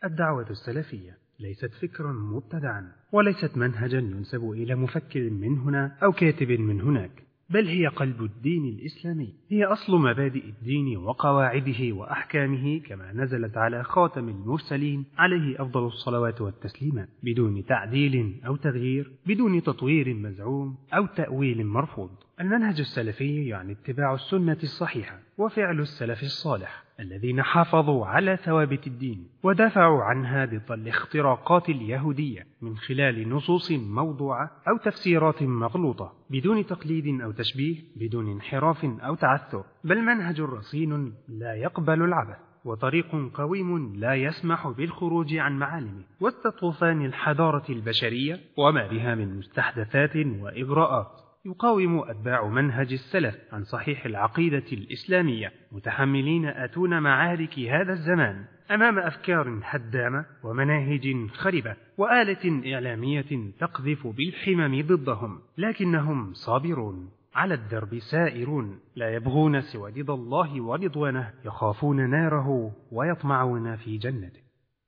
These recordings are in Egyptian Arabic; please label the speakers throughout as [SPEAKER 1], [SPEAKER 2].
[SPEAKER 1] الدعوة السلفية ليست فكرا مبتدعا وليست منهجا ينسب إلى مفكر من هنا أو كاتب من هناك بل هي قلب الدين الإسلامي هي أصل مبادئ الدين وقواعده وأحكامه كما نزلت على خاتم المرسلين عليه أفضل الصلوات والتسليمات بدون تعديل أو تغيير بدون تطوير مزعوم أو تأويل مرفوض المنهج السلفي يعني اتباع السنة الصحيحة وفعل السلف الصالح الذين حافظوا على ثوابت الدين ودافعوا عنها ضد الاختراقات اليهودية من خلال نصوص موضوعة أو تفسيرات مغلوطة بدون تقليد أو تشبيه بدون انحراف أو تعثر بل منهج رصين لا يقبل العبث وطريق قويم لا يسمح بالخروج عن معالمه وسط طوفان الحضارة البشرية وما بها من مستحدثات وإغراءات يقاوم أتباع منهج السلف عن صحيح العقيدة الإسلامية متحملين أتون معارك هذا الزمان أمام أفكار هدامة ومناهج خربة وآلة إعلامية تقذف بالحمم ضدهم لكنهم صابرون على الدرب سائرون لا يبغون سوى رضا الله ورضوانه يخافون ناره ويطمعون في جنته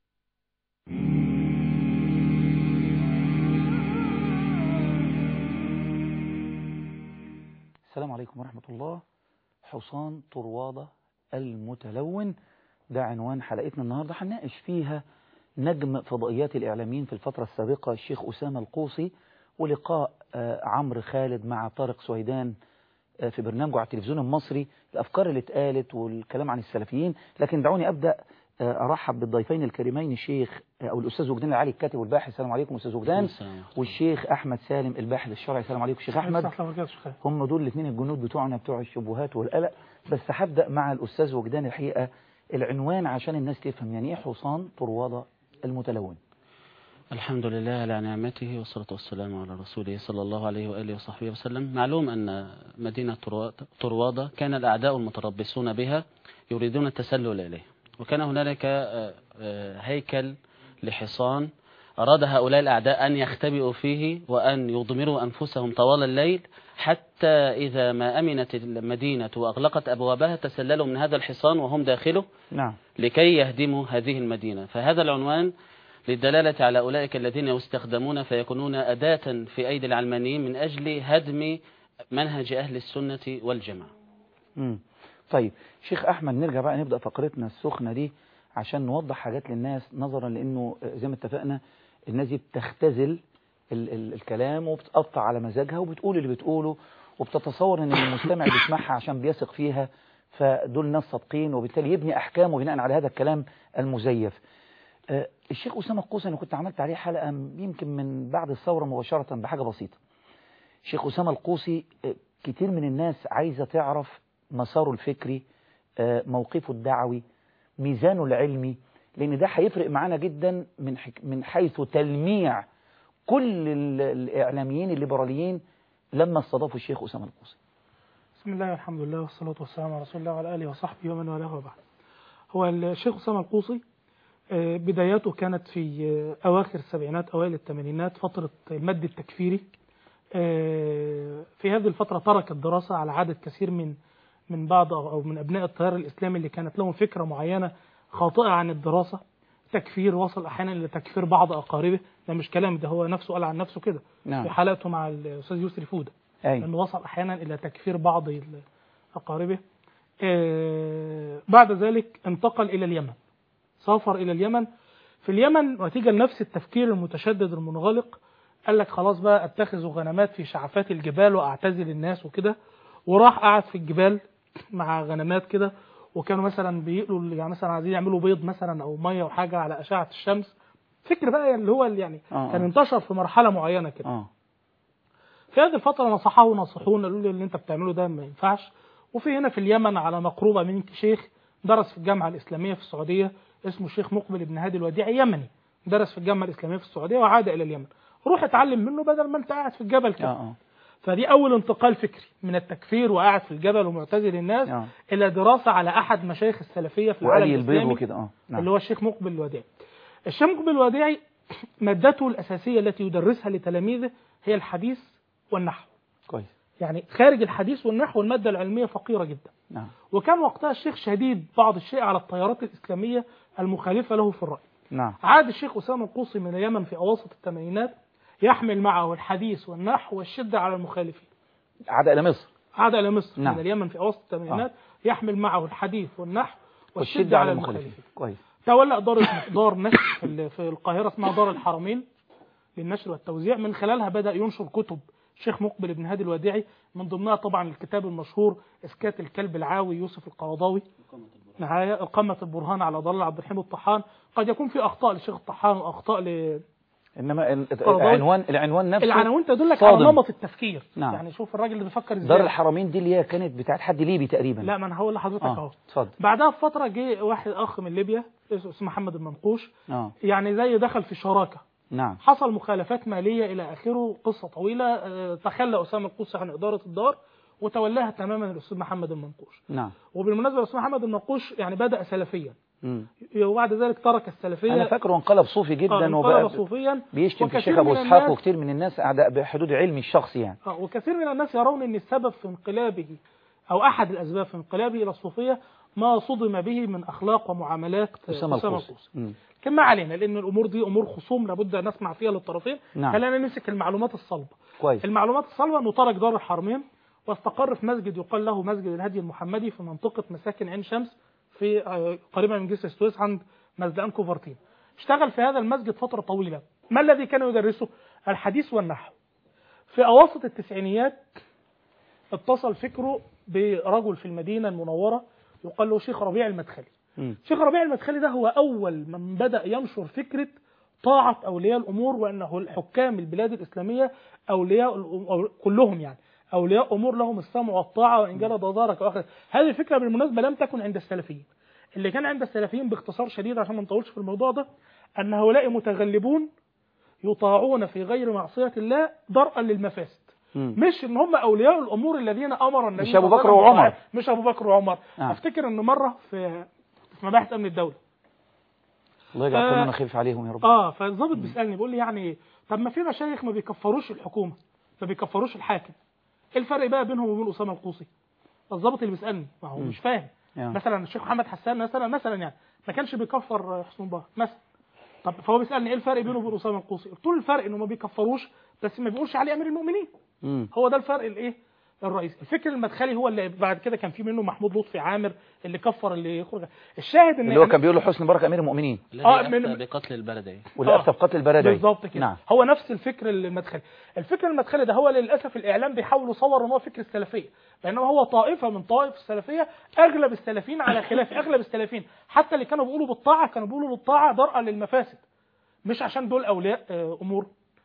[SPEAKER 2] السلام عليكم ورحمة الله حصان طروادة المتلون ده عنوان حلقتنا النهاردة هنناقش فيها نجم فضائيات الإعلاميين في الفترة السابقة الشيخ أسامة القوصي ولقاء عمرو خالد مع طارق سويدان في برنامجه على التلفزيون المصري الأفكار اللي اتقالت والكلام عن السلفيين لكن دعوني أبدأ أرحب بالضيفين الكريمين الشيخ أو الأستاذ وجدان العلي الكاتب والباحث السلام عليكم أستاذ وجدان والشيخ أحمد سالم الباحث الشرعي السلام عليكم شيخ أحمد هم دول الاثنين الجنود بتوعنا بتوع الشبهات والقلق بس هبدأ مع الأستاذ وجدان الحقيقة العنوان عشان الناس تفهم يعني إيه حصان طروادة المتلون
[SPEAKER 3] الحمد لله على نعمته والصلاة والسلام على رسوله صلى الله عليه وآله وصحبه وسلم معلوم أن مدينة طروادة كان الأعداء المتربصون بها يريدون التسلل إليه وكان هنالك هيكل لحصان أراد هؤلاء الأعداء أن يختبئوا فيه وأن يضمروا أنفسهم طوال الليل حتى إذا ما أمنت المدينة وأغلقت أبوابها تسللوا من هذا الحصان وهم داخله
[SPEAKER 2] نعم
[SPEAKER 3] لكي يهدموا هذه المدينة فهذا العنوان للدلالة على أولئك الذين يستخدمون فيكونون أداة في أيدي العلمانيين من أجل هدم منهج أهل السنة والجماعة
[SPEAKER 2] مم. طيب شيخ أحمد نرجع بقى نبدأ فقرتنا السخنة دي عشان نوضح حاجات للناس نظرا لأنه زي ما اتفقنا الناس دي بتختزل ال ال الكلام وبتقطع على مزاجها وبتقول اللي بتقوله وبتتصور ان المستمع بيسمعها عشان بيثق فيها فدول ناس صادقين وبالتالي يبني أحكامه بناء على هذا الكلام المزيف آه الشيخ أسامة القوسي أنا كنت عملت عليه حلقة يمكن من بعد الثورة مباشرة بحاجة بسيطة الشيخ أسامة القوسي آه كتير من الناس عايزة تعرف مساره الفكري آه موقفه الدعوي ميزانه العلمي لأن ده هيفرق معانا جدا من من حيث تلميع كل الإعلاميين الليبراليين لما استضافوا الشيخ أسامة القوسي
[SPEAKER 4] بسم الله والحمد لله والصلاة والسلام على رسول الله وعلى آله وصحبه ومن والاه وبعد هو الشيخ أسامة القوسي بداياته كانت في أواخر السبعينات أوائل الثمانينات فترة المد التكفيري في هذه الفترة ترك الدراسة على عدد كثير من من بعض أو من أبناء التيار الإسلامي اللي كانت لهم فكرة معينة خاطئة عن الدراسة تكفير وصل أحيانا إلى تكفير بعض أقاربه ده مش كلام ده هو نفسه قال عن نفسه كده
[SPEAKER 2] نعم.
[SPEAKER 4] في حلقته مع الأستاذ يسري فودة
[SPEAKER 2] أي.
[SPEAKER 4] أنه وصل أحيانا إلى تكفير بعض أقاربه آه بعد ذلك انتقل إلى اليمن سافر إلى اليمن في اليمن نتيجة لنفس التفكير المتشدد المنغلق قال لك خلاص بقى اتخذ غنمات في شعفات الجبال واعتزل الناس وكده وراح قعد في الجبال مع غنمات كده وكانوا مثلا بيقلوا يعني مثلا عايزين يعملوا بيض مثلا او ميه وحاجه على اشعه الشمس فكر بقى اللي هو اللي يعني
[SPEAKER 2] آه.
[SPEAKER 4] كان انتشر في مرحله معينه كده
[SPEAKER 2] آه.
[SPEAKER 4] في هذه الفتره نصحه ونصحون قالوا له اللي انت بتعمله ده ما ينفعش وفي هنا في اليمن على مقربه منك شيخ درس في الجامعه الاسلاميه في السعوديه اسمه الشيخ مقبل بن هادي الوديعي يمني درس في الجامعه الاسلاميه في السعوديه وعاد الى اليمن روح اتعلم منه بدل ما انت قاعد في الجبل كده
[SPEAKER 2] آه. آه.
[SPEAKER 4] فدي اول انتقال فكري من التكفير وقاعد في الجبل ومعتزل الناس
[SPEAKER 2] آه.
[SPEAKER 4] الى دراسه على احد مشايخ السلفيه في العالم
[SPEAKER 2] وقلي البيض
[SPEAKER 4] الاسلامي
[SPEAKER 2] وكده اه نعم
[SPEAKER 4] اللي هو الشيخ مقبل الوديعي الشيخ مقبل الوديعي مادته الاساسيه التي يدرسها لتلاميذه هي الحديث والنحو
[SPEAKER 2] كويس
[SPEAKER 4] يعني خارج الحديث والنحو الماده العلميه فقيره جدا
[SPEAKER 2] نعم
[SPEAKER 4] وكان وقتها الشيخ شديد بعض الشيء على التيارات الإسلامية المخالفة له في الرأي
[SPEAKER 2] نعم
[SPEAKER 4] عاد الشيخ أسامة القوصي من اليمن في أواسط الثمانينات يحمل معه الحديث والنحو والشدة على المخالفين
[SPEAKER 2] عاد إلى مصر
[SPEAKER 4] عاد إلى مصر
[SPEAKER 2] نعم.
[SPEAKER 4] من اليمن في أواسط الثمانينات يحمل معه الحديث والنحو والشدة على المخالفين
[SPEAKER 2] كويس
[SPEAKER 4] تولى دار دار نشر في ال- في القاهرة اسمها دار الحرمين للنشر والتوزيع من خلالها بدأ ينشر كتب الشيخ مقبل بن هادي الوديعي من ضمنها طبعا الكتاب المشهور إسكات الكلب العاوي يوسف القرضاوي معايا قمة البرهان على ضلال عبد الحليم الطحان قد يكون في أخطاء للشيخ الطحان وأخطاء ل...
[SPEAKER 2] إنما ال-
[SPEAKER 4] قرضاوي.
[SPEAKER 2] العنوان العنوان نفسه
[SPEAKER 4] العناوين تدلك على
[SPEAKER 2] صادم.
[SPEAKER 4] نمط التفكير
[SPEAKER 2] نعم.
[SPEAKER 4] يعني شوف الراجل اللي بيفكر ازاي
[SPEAKER 2] دار الحرمين دي اللي هي كانت بتاعت حد ليبي تقريبا
[SPEAKER 4] لا ما انا هقول لحضرتك اهو
[SPEAKER 2] اه اتفضل
[SPEAKER 4] بعدها بفترة جه واحد أخ من ليبيا اسمه محمد المنقوش
[SPEAKER 2] اه
[SPEAKER 4] يعني زي دخل في شراكة
[SPEAKER 2] نعم
[SPEAKER 4] حصل مخالفات مالية إلى آخره قصة طويلة آه، تخلى أسامة القوسي عن إدارة الدار وتولاها تماما الأستاذ محمد المنقوش
[SPEAKER 2] نعم
[SPEAKER 4] وبالمناسبة الأستاذ محمد المنقوش يعني بدأ سلفيا
[SPEAKER 2] مم.
[SPEAKER 4] وبعد ذلك ترك السلفية
[SPEAKER 2] انا فاكره انقلب صوفي
[SPEAKER 4] آه،
[SPEAKER 2] جدا
[SPEAKER 4] انقلب
[SPEAKER 2] وبقى
[SPEAKER 4] صوفيا
[SPEAKER 2] بيشتم في
[SPEAKER 4] وكثير
[SPEAKER 2] الشيخ ابو
[SPEAKER 4] من
[SPEAKER 2] اسحاق
[SPEAKER 4] الناس-
[SPEAKER 2] وكتير من الناس اعداء بحدود علمي الشخصي يعني
[SPEAKER 4] آه، وكثير من الناس يرون أن السبب في انقلابه أو أحد الأسباب في انقلابه إلى الصوفية ما صدم به من أخلاق ومعاملات آه،
[SPEAKER 2] اسامه
[SPEAKER 4] أسامة
[SPEAKER 2] القوسي
[SPEAKER 4] القوسي
[SPEAKER 2] مم.
[SPEAKER 4] لكن ما علينا لأن الأمور دي أمور خصوم لابد أن نسمع فيها للطرفين
[SPEAKER 2] نعم.
[SPEAKER 4] خلينا نمسك المعلومات الصلبة
[SPEAKER 2] كويس
[SPEAKER 4] المعلومات الصلبة أنه ترك دار الحرمين واستقر في مسجد يقال له مسجد الهدي المحمدي في منطقة مساكن عين شمس في آه، قريبا من جسر السويس عند مزدان كوفرتين اشتغل في هذا المسجد فترة طويلة ما الذي كان يدرسه الحديث والنحو في أواسط التسعينيات اتصل فكره برجل في المدينة المنورة يقال له شيخ ربيع المدخلي
[SPEAKER 2] مم.
[SPEAKER 4] شيخ ربيع المدخلي ده هو أول من بدأ ينشر فكرة طاعة أولياء الأمور وأنه الحكام البلاد الإسلامية أولياء الأم- أو كلهم يعني أولياء أمور لهم السمع والطاعة وإن جلد ظهرك وآخر هذه الفكرة بالمناسبة لم تكن عند السلفيين اللي كان عند السلفيين باختصار شديد عشان ما نطولش في الموضوع ده أن هؤلاء متغلبون يطاعون في غير معصية الله درءا للمفاسد
[SPEAKER 2] مم.
[SPEAKER 4] مش ان هم اولياء الامور الذين امر النبي
[SPEAKER 2] مش
[SPEAKER 4] صلى
[SPEAKER 2] أبو
[SPEAKER 4] الله
[SPEAKER 2] بكر
[SPEAKER 4] عليه وسلم
[SPEAKER 2] وعمر.
[SPEAKER 4] بطاعته. مش ابو بكر وعمر
[SPEAKER 2] آه.
[SPEAKER 4] افتكر ان مره في في مباحث امن الدوله
[SPEAKER 2] الله يجعل
[SPEAKER 4] آه.
[SPEAKER 2] قانونا خفيف عليهم يا رب
[SPEAKER 4] اه فالظابط بيسالني بيقول لي يعني طب ما في مشايخ ما بيكفروش الحكومه ما بيكفروش الحاكم ايه الفرق بقى بينهم وبين اسامه القوسي الظابط اللي بيسالني ما هو
[SPEAKER 2] مم.
[SPEAKER 4] مش فاهم
[SPEAKER 2] يعني.
[SPEAKER 4] مثلا الشيخ محمد حسان مثلا مثلا يعني ما كانش بيكفر حسن مبارك مثلا طب فهو بيسالني ايه الفرق بينه وبين اسامه القوسي قلت له الفرق انه ما بيكفروش بس ما بيقولش عليه امير المؤمنين
[SPEAKER 2] مم.
[SPEAKER 4] هو ده الفرق الايه الرئيسي الفكر المدخلي هو اللي بعد كده كان في منه محمود لطفي عامر اللي كفر اللي يخرج الشاهد ان
[SPEAKER 2] اللي هو كان بيقول له حسني مبارك امير المؤمنين
[SPEAKER 3] الذي
[SPEAKER 4] آه،
[SPEAKER 3] أفتى
[SPEAKER 4] من-
[SPEAKER 3] بقتل البلدين
[SPEAKER 2] واللي افتى بقتل البلدين
[SPEAKER 4] بالظبط كده
[SPEAKER 2] نعم
[SPEAKER 4] هو نفس الفكر المدخلي الفكر المدخلي ده هو للاسف الاعلام بيحاول يصور ان هو فكر السلفيه بينما هو طائفه من طوائف السلفيه اغلب السلفيين على خلاف اغلب السلفيين حتى اللي كانوا بيقولوا بالطاعه كانوا بيقولوا بالطاعه درءا للمفاسد مش عشان دول اولياء آه، امور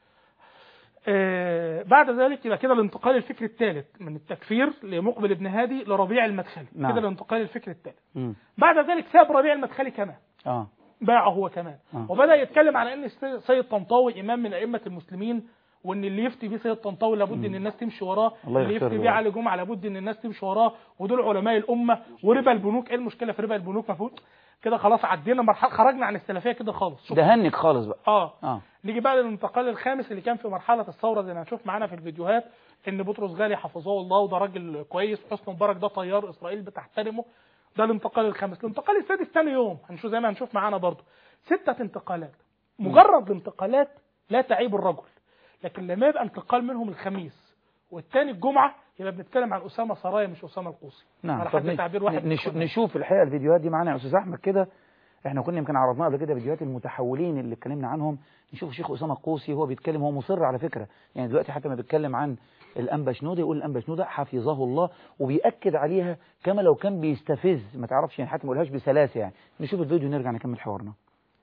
[SPEAKER 4] آه، بعد ذلك يبقى كده الانتقال الفكري الثالث من التكفير لمقبل ابن هادي لربيع المدخلي
[SPEAKER 2] نعم.
[SPEAKER 4] كده الانتقال الفكري الثالث
[SPEAKER 2] مم.
[SPEAKER 4] بعد ذلك ساب ربيع المدخلي كمان
[SPEAKER 2] اه
[SPEAKER 4] باعه هو كمان
[SPEAKER 2] آه.
[SPEAKER 4] وبدا يتكلم عن ان السي- سيد طنطاوي امام من ائمه المسلمين وان اللي يفتي بيه سيد طنطاوي لابد ان الناس تمشي وراه
[SPEAKER 2] الله
[SPEAKER 4] اللي
[SPEAKER 2] يغفر
[SPEAKER 4] يفتي
[SPEAKER 2] له.
[SPEAKER 4] بيه علي جمعه لابد ان الناس تمشي وراه ودول علماء الامه وربا البنوك ايه المشكله في ربا البنوك مفهوم كده خلاص عدينا مرحله خرجنا عن السلفيه كده خالص شوف
[SPEAKER 2] ده هنك خالص بقى
[SPEAKER 4] اه
[SPEAKER 2] اه
[SPEAKER 4] نيجي بقى للانتقال الخامس اللي كان في مرحله الثوره زي ما هنشوف معانا في الفيديوهات ان بطرس غالي حفظه الله وده راجل كويس وحسني مبارك ده طيار اسرائيل بتحترمه ده الانتقال الخامس الانتقال السادس ثاني يوم هنشوف زي ما هنشوف معانا برضو ستة انتقالات مجرد الانتقالات لا تعيب الرجل لكن لما يبقى انتقال منهم الخميس والتاني الجمعة يبقى بنتكلم عن أسامة سرايا مش أسامة القوسي
[SPEAKER 2] نعم
[SPEAKER 4] على
[SPEAKER 2] طب
[SPEAKER 4] حد
[SPEAKER 2] ن-
[SPEAKER 4] تعبير واحد
[SPEAKER 2] نش-
[SPEAKER 4] من
[SPEAKER 2] نشوف الحقيقه الفيديوهات دي معانا يا استاذ احمد كده احنا كنا يمكن عرضناها قبل كده فيديوهات المتحولين اللي اتكلمنا عنهم نشوف الشيخ اسامه القوسي هو بيتكلم هو مصر على فكره يعني دلوقتي حتى ما بيتكلم عن الانبا شنوده يقول الانبا شنوده حفظه الله وبيأكد عليها كما لو كان بيستفز ما تعرفش يعني حتى ما يقولهاش بسلاسه يعني نشوف الفيديو نرجع نكمل حوارنا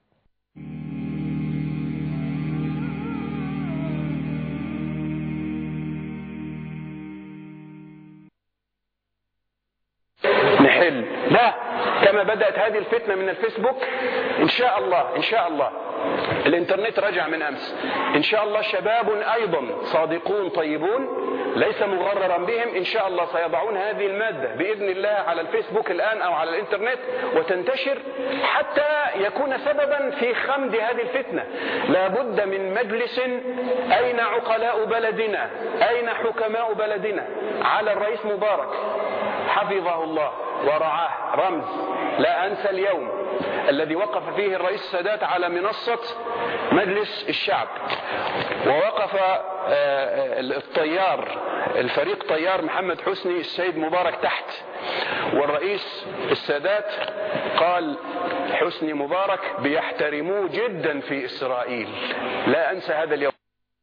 [SPEAKER 5] نحل لا كما بدأت هذه الفتنة من الفيسبوك إن شاء الله إن شاء الله الإنترنت رجع من أمس إن شاء الله شباب أيضا صادقون طيبون ليس مغررا بهم إن شاء الله سيضعون هذه المادة بإذن الله على الفيسبوك الآن أو على الإنترنت وتنتشر حتى يكون سببا في خمد هذه الفتنة لا بد من مجلس أين عقلاء بلدنا أين حكماء بلدنا على الرئيس مبارك حفظه الله ورعاه رمز لا أنسى اليوم الذي وقف فيه الرئيس السادات على منصة مجلس الشعب ووقف آه، الطيار الفريق طيار محمد حسني السيد مبارك تحت والرئيس السادات قال حسني مبارك بيحترموه جدا في إسرائيل لا أنسى هذا اليوم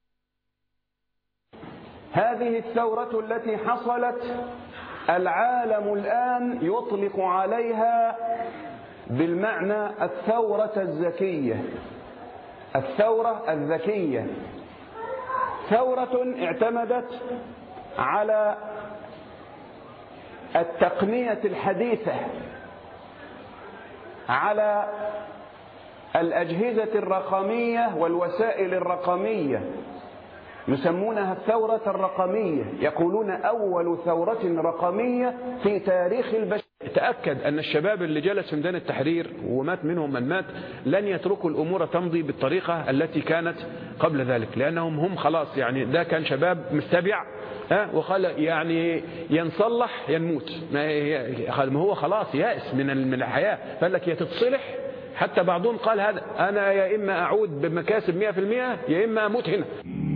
[SPEAKER 5] هذه الثورة التي حصلت العالم الآن يطلق عليها بالمعنى الثورة الذكية الثورة الذكية ثورة اعتمدت على التقنية الحديثة على الأجهزة الرقمية والوسائل الرقمية يسمونها الثورة الرقمية يقولون أول ثورة رقمية في تاريخ البشر تأكد أن الشباب اللي جلس في ميدان التحرير ومات منهم من مات لن يتركوا الأمور تمضي بالطريقة التي كانت قبل ذلك لأنهم هم خلاص يعني ده كان شباب مستبع ها وقال يعني ينصلح ينموت ما هي- ما هو خلاص يائس من ال- من الحياة فقال لك يا تتصلح حتى بعضهم قال هذا أنا يا إما أعود بمكاسب 100% يا إما أموت هنا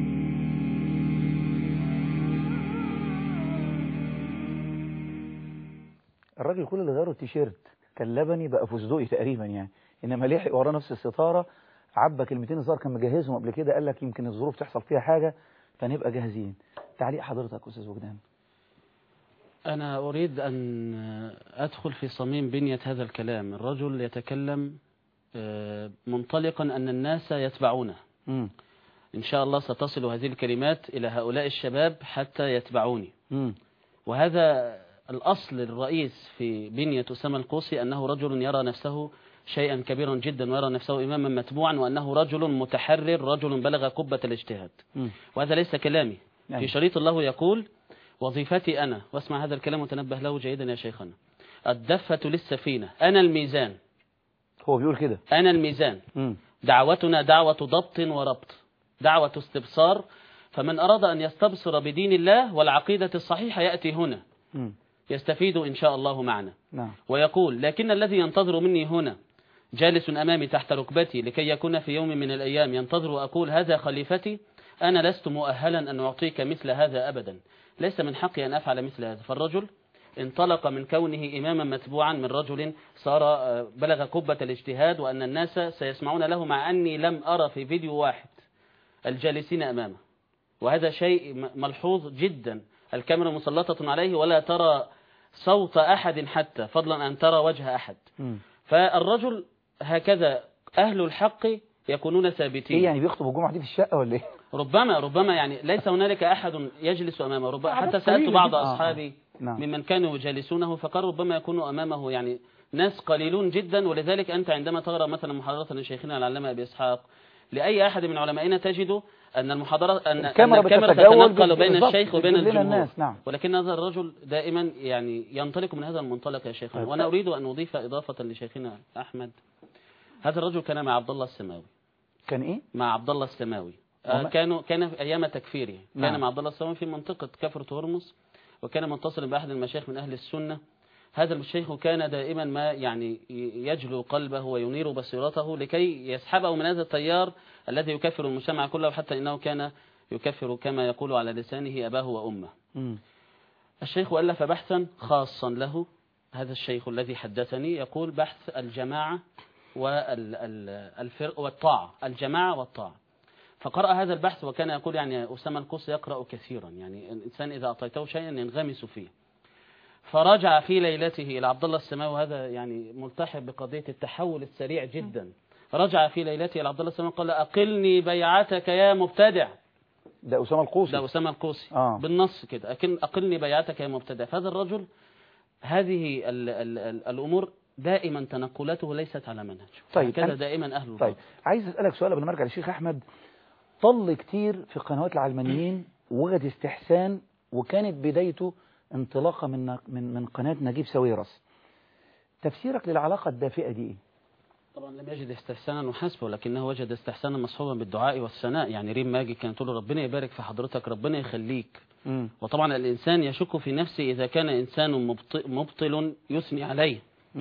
[SPEAKER 2] الراجل كل اللي غيره التيشيرت كان لبني بقى فستقي تقريبا يعني انما لحق وراه نفس الستاره عبى كلمتين الظاهر كان مجهزهم قبل كده قال لك يمكن الظروف تحصل فيها حاجه فنبقى جاهزين تعليق حضرتك استاذ وجدان
[SPEAKER 3] أنا أريد أن أدخل في صميم بنية هذا الكلام الرجل يتكلم آه، منطلقا أن الناس يتبعونه
[SPEAKER 2] امم
[SPEAKER 3] إن شاء الله ستصل هذه الكلمات إلى هؤلاء الشباب حتى يتبعوني
[SPEAKER 2] امم
[SPEAKER 3] وهذا الأصل الرئيس في بنية أسامة القوسي أنه رجل يرى نفسه شيئا كبيرا جدا ويرى نفسه إماما متبوعا وأنه رجل متحرر رجل بلغ قبة الاجتهاد
[SPEAKER 2] امم
[SPEAKER 3] وهذا ليس كلامي
[SPEAKER 2] نعم.
[SPEAKER 3] في شريط الله يقول وظيفتي أنا واسمع هذا الكلام وتنبه له جيدا يا شيخنا الدفة للسفينة أنا الميزان
[SPEAKER 2] هو بيقول كده
[SPEAKER 3] أنا الميزان
[SPEAKER 2] امم
[SPEAKER 3] دعوتنا دعوة ضبط وربط دعوة استبصار فمن أراد أن يستبصر بدين الله والعقيدة الصحيحة يأتي هنا
[SPEAKER 2] امم
[SPEAKER 3] يستفيد إن شاء الله معنا
[SPEAKER 2] نعم
[SPEAKER 3] ويقول لكن الذي ينتظر مني هنا جالس أمامي تحت ركبتي لكي يكون في يوم من الأيام ينتظر وأقول هذا خليفتي أنا لست مؤهلا أن أعطيك مثل هذا أبدا ليس من حقي أن أفعل مثل هذا فالرجل انطلق من كونه إماما متبوعا من رجل صار آه، بلغ قبة الاجتهاد وأن الناس سيسمعون له مع أني لم أرى في فيديو واحد الجالسين أمامه وهذا شيء م- ملحوظ جدا الكاميرا مسلطة عليه ولا ترى صوت أحد حتى فضلا أن ترى وجه أحد
[SPEAKER 2] امم
[SPEAKER 3] فالرجل هكذا أهل الحق يكونون ثابتين
[SPEAKER 2] ايه يعني بيخطب الجمعه دي في الشقه ولا ايه
[SPEAKER 3] ربما ربما يعني ليس هنالك أحد يجلس أمامه ربما
[SPEAKER 4] عادات
[SPEAKER 3] حتى سألت
[SPEAKER 4] قليلة
[SPEAKER 3] بعض
[SPEAKER 4] جداً.
[SPEAKER 2] آه، آه.
[SPEAKER 3] أصحابي
[SPEAKER 2] نعم
[SPEAKER 3] ممن كانوا يجالسونه فقال ربما يكون أمامه يعني ناس قليلون جدا ولذلك أنت عندما تقرأ مثلا محاضرة لشيخنا العلامة أبي إسحاق لأي أحد من علمائنا تجد أن المحاضرة أن أن
[SPEAKER 2] الكاميرا
[SPEAKER 3] الكاميرا
[SPEAKER 2] بتتجول
[SPEAKER 3] تتنقل
[SPEAKER 2] بت-
[SPEAKER 3] بين
[SPEAKER 2] بالظبط،
[SPEAKER 3] الشيخ وبين
[SPEAKER 2] بتجيب لنا
[SPEAKER 3] الجمهور
[SPEAKER 2] الناس، نعم.
[SPEAKER 3] ولكن هذا الرجل دائما يعني ينطلق من هذا المنطلق يا شيخنا
[SPEAKER 2] طيب.
[SPEAKER 3] وأنا أريد أن أضيف إضافة لشيخنا أحمد هذا الرجل كان مع عبد الله السماوي
[SPEAKER 2] كان ايه
[SPEAKER 3] مع عبد الله السماوي آه،
[SPEAKER 2] وما-
[SPEAKER 3] كانوا كان في ايام تكفيره
[SPEAKER 2] نعم.
[SPEAKER 3] كان مع عبد الله السماوي في منطقه كفر هرمز وكان متصلا باحد المشايخ من اهل السنه هذا الشيخ كان دائما ما يعني ي- يجلو قلبه وينير بصيرته لكي يسحبه من هذا التيار الذي يكفر المجتمع كله حتى انه كان يكفر كما يقول على لسانه اباه وامه
[SPEAKER 2] امم
[SPEAKER 3] الشيخ ألف بحثا خاصا له هذا الشيخ الذي حدثني يقول بحث الجماعة والفرق والطاعة الجماعة والطاعة فقرأ هذا البحث وكان يقول يعني أسامة القص يقرأ كثيرا يعني الإنسان إذا أعطيته شيئا ينغمس فيه فرجع في ليلته إلى عبد الله السماوي هذا يعني ملتحق بقضية التحول السريع جدا رجع في ليلته إلى عبد الله السماوي قال أقلني بيعتك يا مبتدع
[SPEAKER 2] ده اسامه القوسي
[SPEAKER 3] ده أسامة القوسي
[SPEAKER 2] آه.
[SPEAKER 3] بالنص كده أكن أقلني بيعتك يا مبتدع فهذا الرجل هذه ال ال ال الأمور دائما تنقلاته ليست على منهج
[SPEAKER 2] طيب،
[SPEAKER 3] هكذا
[SPEAKER 2] أنا-
[SPEAKER 3] دائما أهل
[SPEAKER 2] طيب عايز اسالك سؤال قبل ما ارجع للشيخ احمد طل كتير في قنوات العلمانيين وجد استحسان وكانت بدايته انطلاقه من من من قناه نجيب ساويرس تفسيرك للعلاقه الدافئه دي ايه
[SPEAKER 3] طبعا لم يجد استحسانا وحسبه ولكنه وجد استحسانا مصحوبا بالدعاء والثناء يعني ريم ماجد كانت تقول له ربنا يبارك في حضرتك ربنا يخليك
[SPEAKER 2] مم.
[SPEAKER 3] وطبعا الإنسان يشك في نفسه إذا كان إنسان مبط- مبطل يثني عليه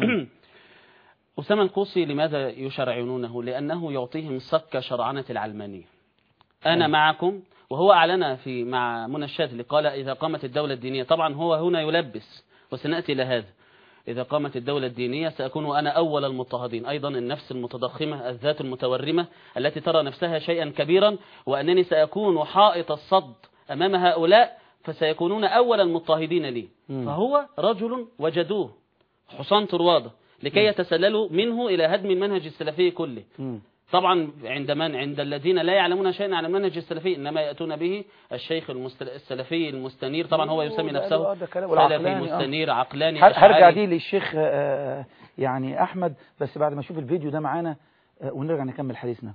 [SPEAKER 3] أسامة القوسي لماذا يشرعنونه لأنه يعطيهم صك شرعنة العلمانية أنا معكم وهو أعلن في مع منى الشاذلي قال إذا قامت الدولة الدينية طبعا هو هنا يلبس وسنأتي إلى هذا إذا قامت الدولة الدينية سأكون أنا أول المضطهدين أيضا النفس المتضخمة الذات المتورمة التي ترى نفسها شيئا كبيرا وأنني سأكون حائط الصد أمام هؤلاء فسيكونون أول المضطهدين لي
[SPEAKER 2] مم.
[SPEAKER 3] فهو رجل وجدوه حصان طروادة لكي يتسللوا منه إلى هدم المنهج السلفي كله
[SPEAKER 2] مم.
[SPEAKER 3] طبعا عند من عند الذين لا يعلمون شيئا عن المنهج السلفي انما ياتون به الشيخ المست... السلفي المستنير طبعا هو يسمي
[SPEAKER 2] ده-
[SPEAKER 3] نفسه
[SPEAKER 2] ده كلام-
[SPEAKER 3] سلفي
[SPEAKER 2] والعقلاني، آه.
[SPEAKER 3] مستنير عقلاني
[SPEAKER 2] هر- هرجع
[SPEAKER 3] أشعري.
[SPEAKER 2] دي للشيخ آه، يعني احمد بس بعد ما اشوف الفيديو ده معانا آه، ونرجع نكمل حديثنا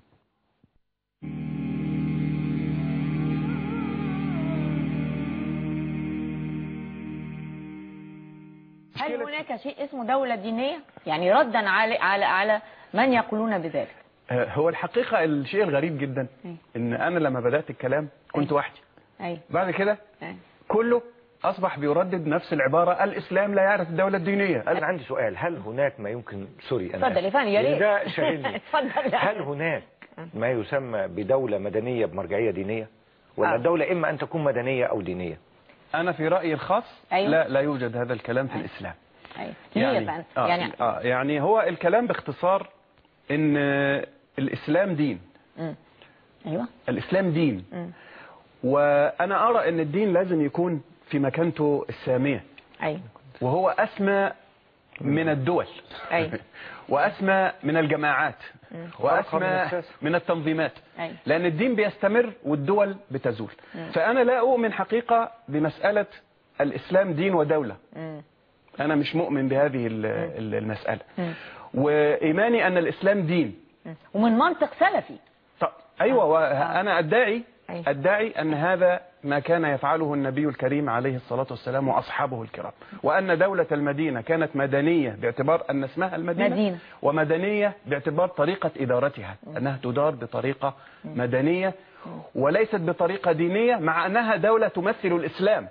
[SPEAKER 6] هل هناك شيء اسمه دولة دينية؟ يعني ردا على على على من يقولون بذلك.
[SPEAKER 5] آه، هو الحقيقة الشيء الغريب جدا
[SPEAKER 6] مم.
[SPEAKER 5] ان انا لما بدأت الكلام كنت وحدي
[SPEAKER 6] أيوة.
[SPEAKER 5] بعد كده
[SPEAKER 6] أيوة.
[SPEAKER 5] كله اصبح بيردد نفس العبارة الاسلام لا يعرف الدولة الدينية
[SPEAKER 7] أنا عندي سؤال هل هناك ما يمكن سوري أنا
[SPEAKER 6] اتفضل يا فندم يا ريت.
[SPEAKER 7] ده شاغلني
[SPEAKER 6] اتفضل يا
[SPEAKER 7] هل هناك ما يسمى بدولة مدنية بمرجعية دينية ولا
[SPEAKER 6] آه.
[SPEAKER 7] الدولة إما أن تكون مدنية أو دينية
[SPEAKER 5] انا في رأيي الخاص
[SPEAKER 6] أيوة.
[SPEAKER 5] لا لا يوجد هذا الكلام في
[SPEAKER 6] أيوة.
[SPEAKER 5] الاسلام
[SPEAKER 6] أيوة. ليه يا
[SPEAKER 5] يعني
[SPEAKER 6] فندم؟
[SPEAKER 5] آه
[SPEAKER 6] يعني
[SPEAKER 5] آه يعني هو الكلام باختصار ان آه، الاسلام دين
[SPEAKER 6] مم. أيوه
[SPEAKER 5] الاسلام دين
[SPEAKER 6] مم.
[SPEAKER 5] وانا ارى ان الدين لازم يكون في مكانته السامية
[SPEAKER 6] أيوه
[SPEAKER 5] وهو اسمى من الدول
[SPEAKER 6] أيوه
[SPEAKER 5] واسمى من الجماعات
[SPEAKER 7] وأرقى من
[SPEAKER 5] واسمى
[SPEAKER 7] الساسة.
[SPEAKER 5] من التنظيمات
[SPEAKER 6] أيوه
[SPEAKER 5] لان الدين بيستمر والدول بتزول فانا لا اؤمن حقيقة بمسألة الاسلام دين ودولة
[SPEAKER 6] مم.
[SPEAKER 5] انا مش مؤمن بهذه ال- ال- المسألة
[SPEAKER 6] مم.
[SPEAKER 5] وايماني ان الاسلام دين
[SPEAKER 6] مم. ومن منطق سلفي
[SPEAKER 5] طب ايوه وانا ادعي
[SPEAKER 6] أيوة.
[SPEAKER 5] ادعي ان هذا ما كان يفعله النبي الكريم عليه الصلاة والسلام واصحابه الكرام وان دولة المدينة كانت مدنية باعتبار ان اسمها المدينة
[SPEAKER 6] مدينة.
[SPEAKER 5] ومدنية باعتبار طريقة ادارتها انها تدار بطريقة مدنية وليست بطريقة دينية مع انها دولة تمثل الاسلام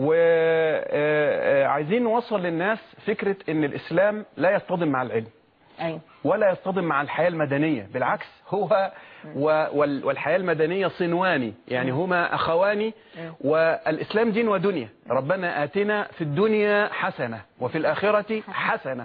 [SPEAKER 5] وعايزين نوصل للناس فكرة ان الاسلام لا يصطدم مع العلم
[SPEAKER 6] أيوه
[SPEAKER 5] ولا يصطدم مع الحياة المدنية بالعكس هو و- وال- والحياة المدنية صنوان يعني هما أخوان والإسلام دين ودنيا ربنا آتنا في الدنيا حسنة وفي الآخرة حسنة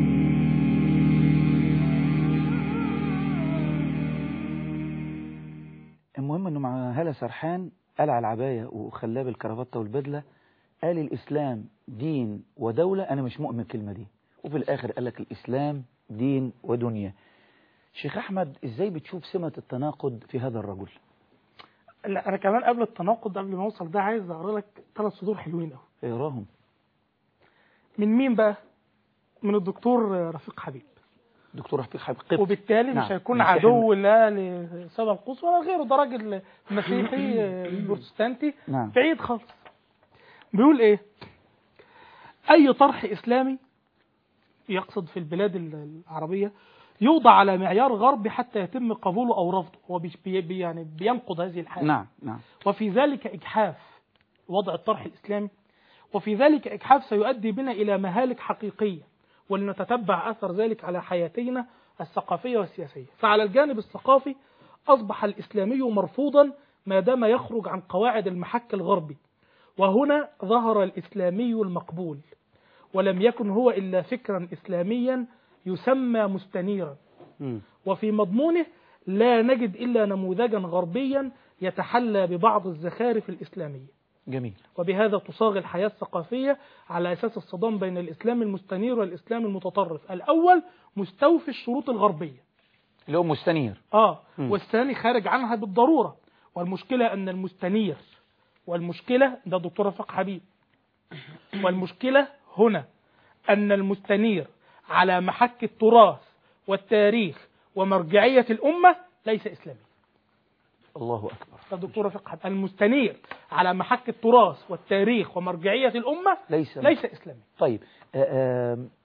[SPEAKER 2] المهم انه مع هالة سرحان قلع العباية وخلاه بالكرافتة والبدلة قال الإسلام دين ودولة أنا مش مؤمن الكلمة دي وفي الآخر قال لك الإسلام دين ودنيا شيخ أحمد إزاي بتشوف سمة التناقض في هذا الرجل
[SPEAKER 4] لا انا كمان قبل التناقض قبل ما اوصل ده عايز اقرا لك ثلاث صدور حلوين قوي
[SPEAKER 2] اقراهم
[SPEAKER 4] من مين بقى؟ من الدكتور رفيق حبيب
[SPEAKER 2] دكتور رفيق حبيب قبط
[SPEAKER 4] وبالتالي
[SPEAKER 2] نعم.
[SPEAKER 4] مش هيكون
[SPEAKER 2] مسيحي
[SPEAKER 4] عدو لا لسبب القدس ولا غيره ده راجل مسيحي بروتستانتي
[SPEAKER 2] نعم.
[SPEAKER 4] بعيد خالص بيقول ايه اي طرح اسلامي يقصد في البلاد العربية يوضع على معيار غربي حتى يتم قبوله او رفضه هو بي بي يعني بينقض هذه الحالة
[SPEAKER 2] نعم نعم
[SPEAKER 4] وفي ذلك إجحاف وضع الطرح الإسلامي وفي ذلك إجحاف سيؤدي بنا إلى مهالك حقيقية ولنتتبع أثر ذلك على حياتنا الثقافية والسياسية فعلى الجانب الثقافي أصبح الإسلامي مرفوضا ما دام يخرج عن قواعد المحك الغربي وهنا ظهر الإسلامي المقبول ولم يكن هو إلا فكرا إسلاميا يسمى مستنيرا
[SPEAKER 2] مم.
[SPEAKER 4] وفي مضمونه لا نجد إلا نموذجا غربيا يتحلى ببعض الزخارف الإسلامية
[SPEAKER 2] جميل
[SPEAKER 4] وبهذا تصاغ الحياة الثقافية على أساس الصدام بين الإسلام المستنير والإسلام المتطرف الأول مستوفي الشروط الغربية
[SPEAKER 2] اللي هو مستنير
[SPEAKER 4] آه
[SPEAKER 2] مم.
[SPEAKER 4] والثاني خارج عنها بالضرورة والمشكلة أن المستنير والمشكلة ده دكتور رفاق حبيب والمشكلة هنا أن المستنير على محك التراث والتاريخ ومرجعية الأمة ليس إسلامي
[SPEAKER 2] الله أكبر
[SPEAKER 4] ده دكتور رفاق حبيب المستنير على محك التراث والتاريخ ومرجعية الأمة
[SPEAKER 2] ليس
[SPEAKER 4] ليس إسلامي
[SPEAKER 2] طيب آه، آه،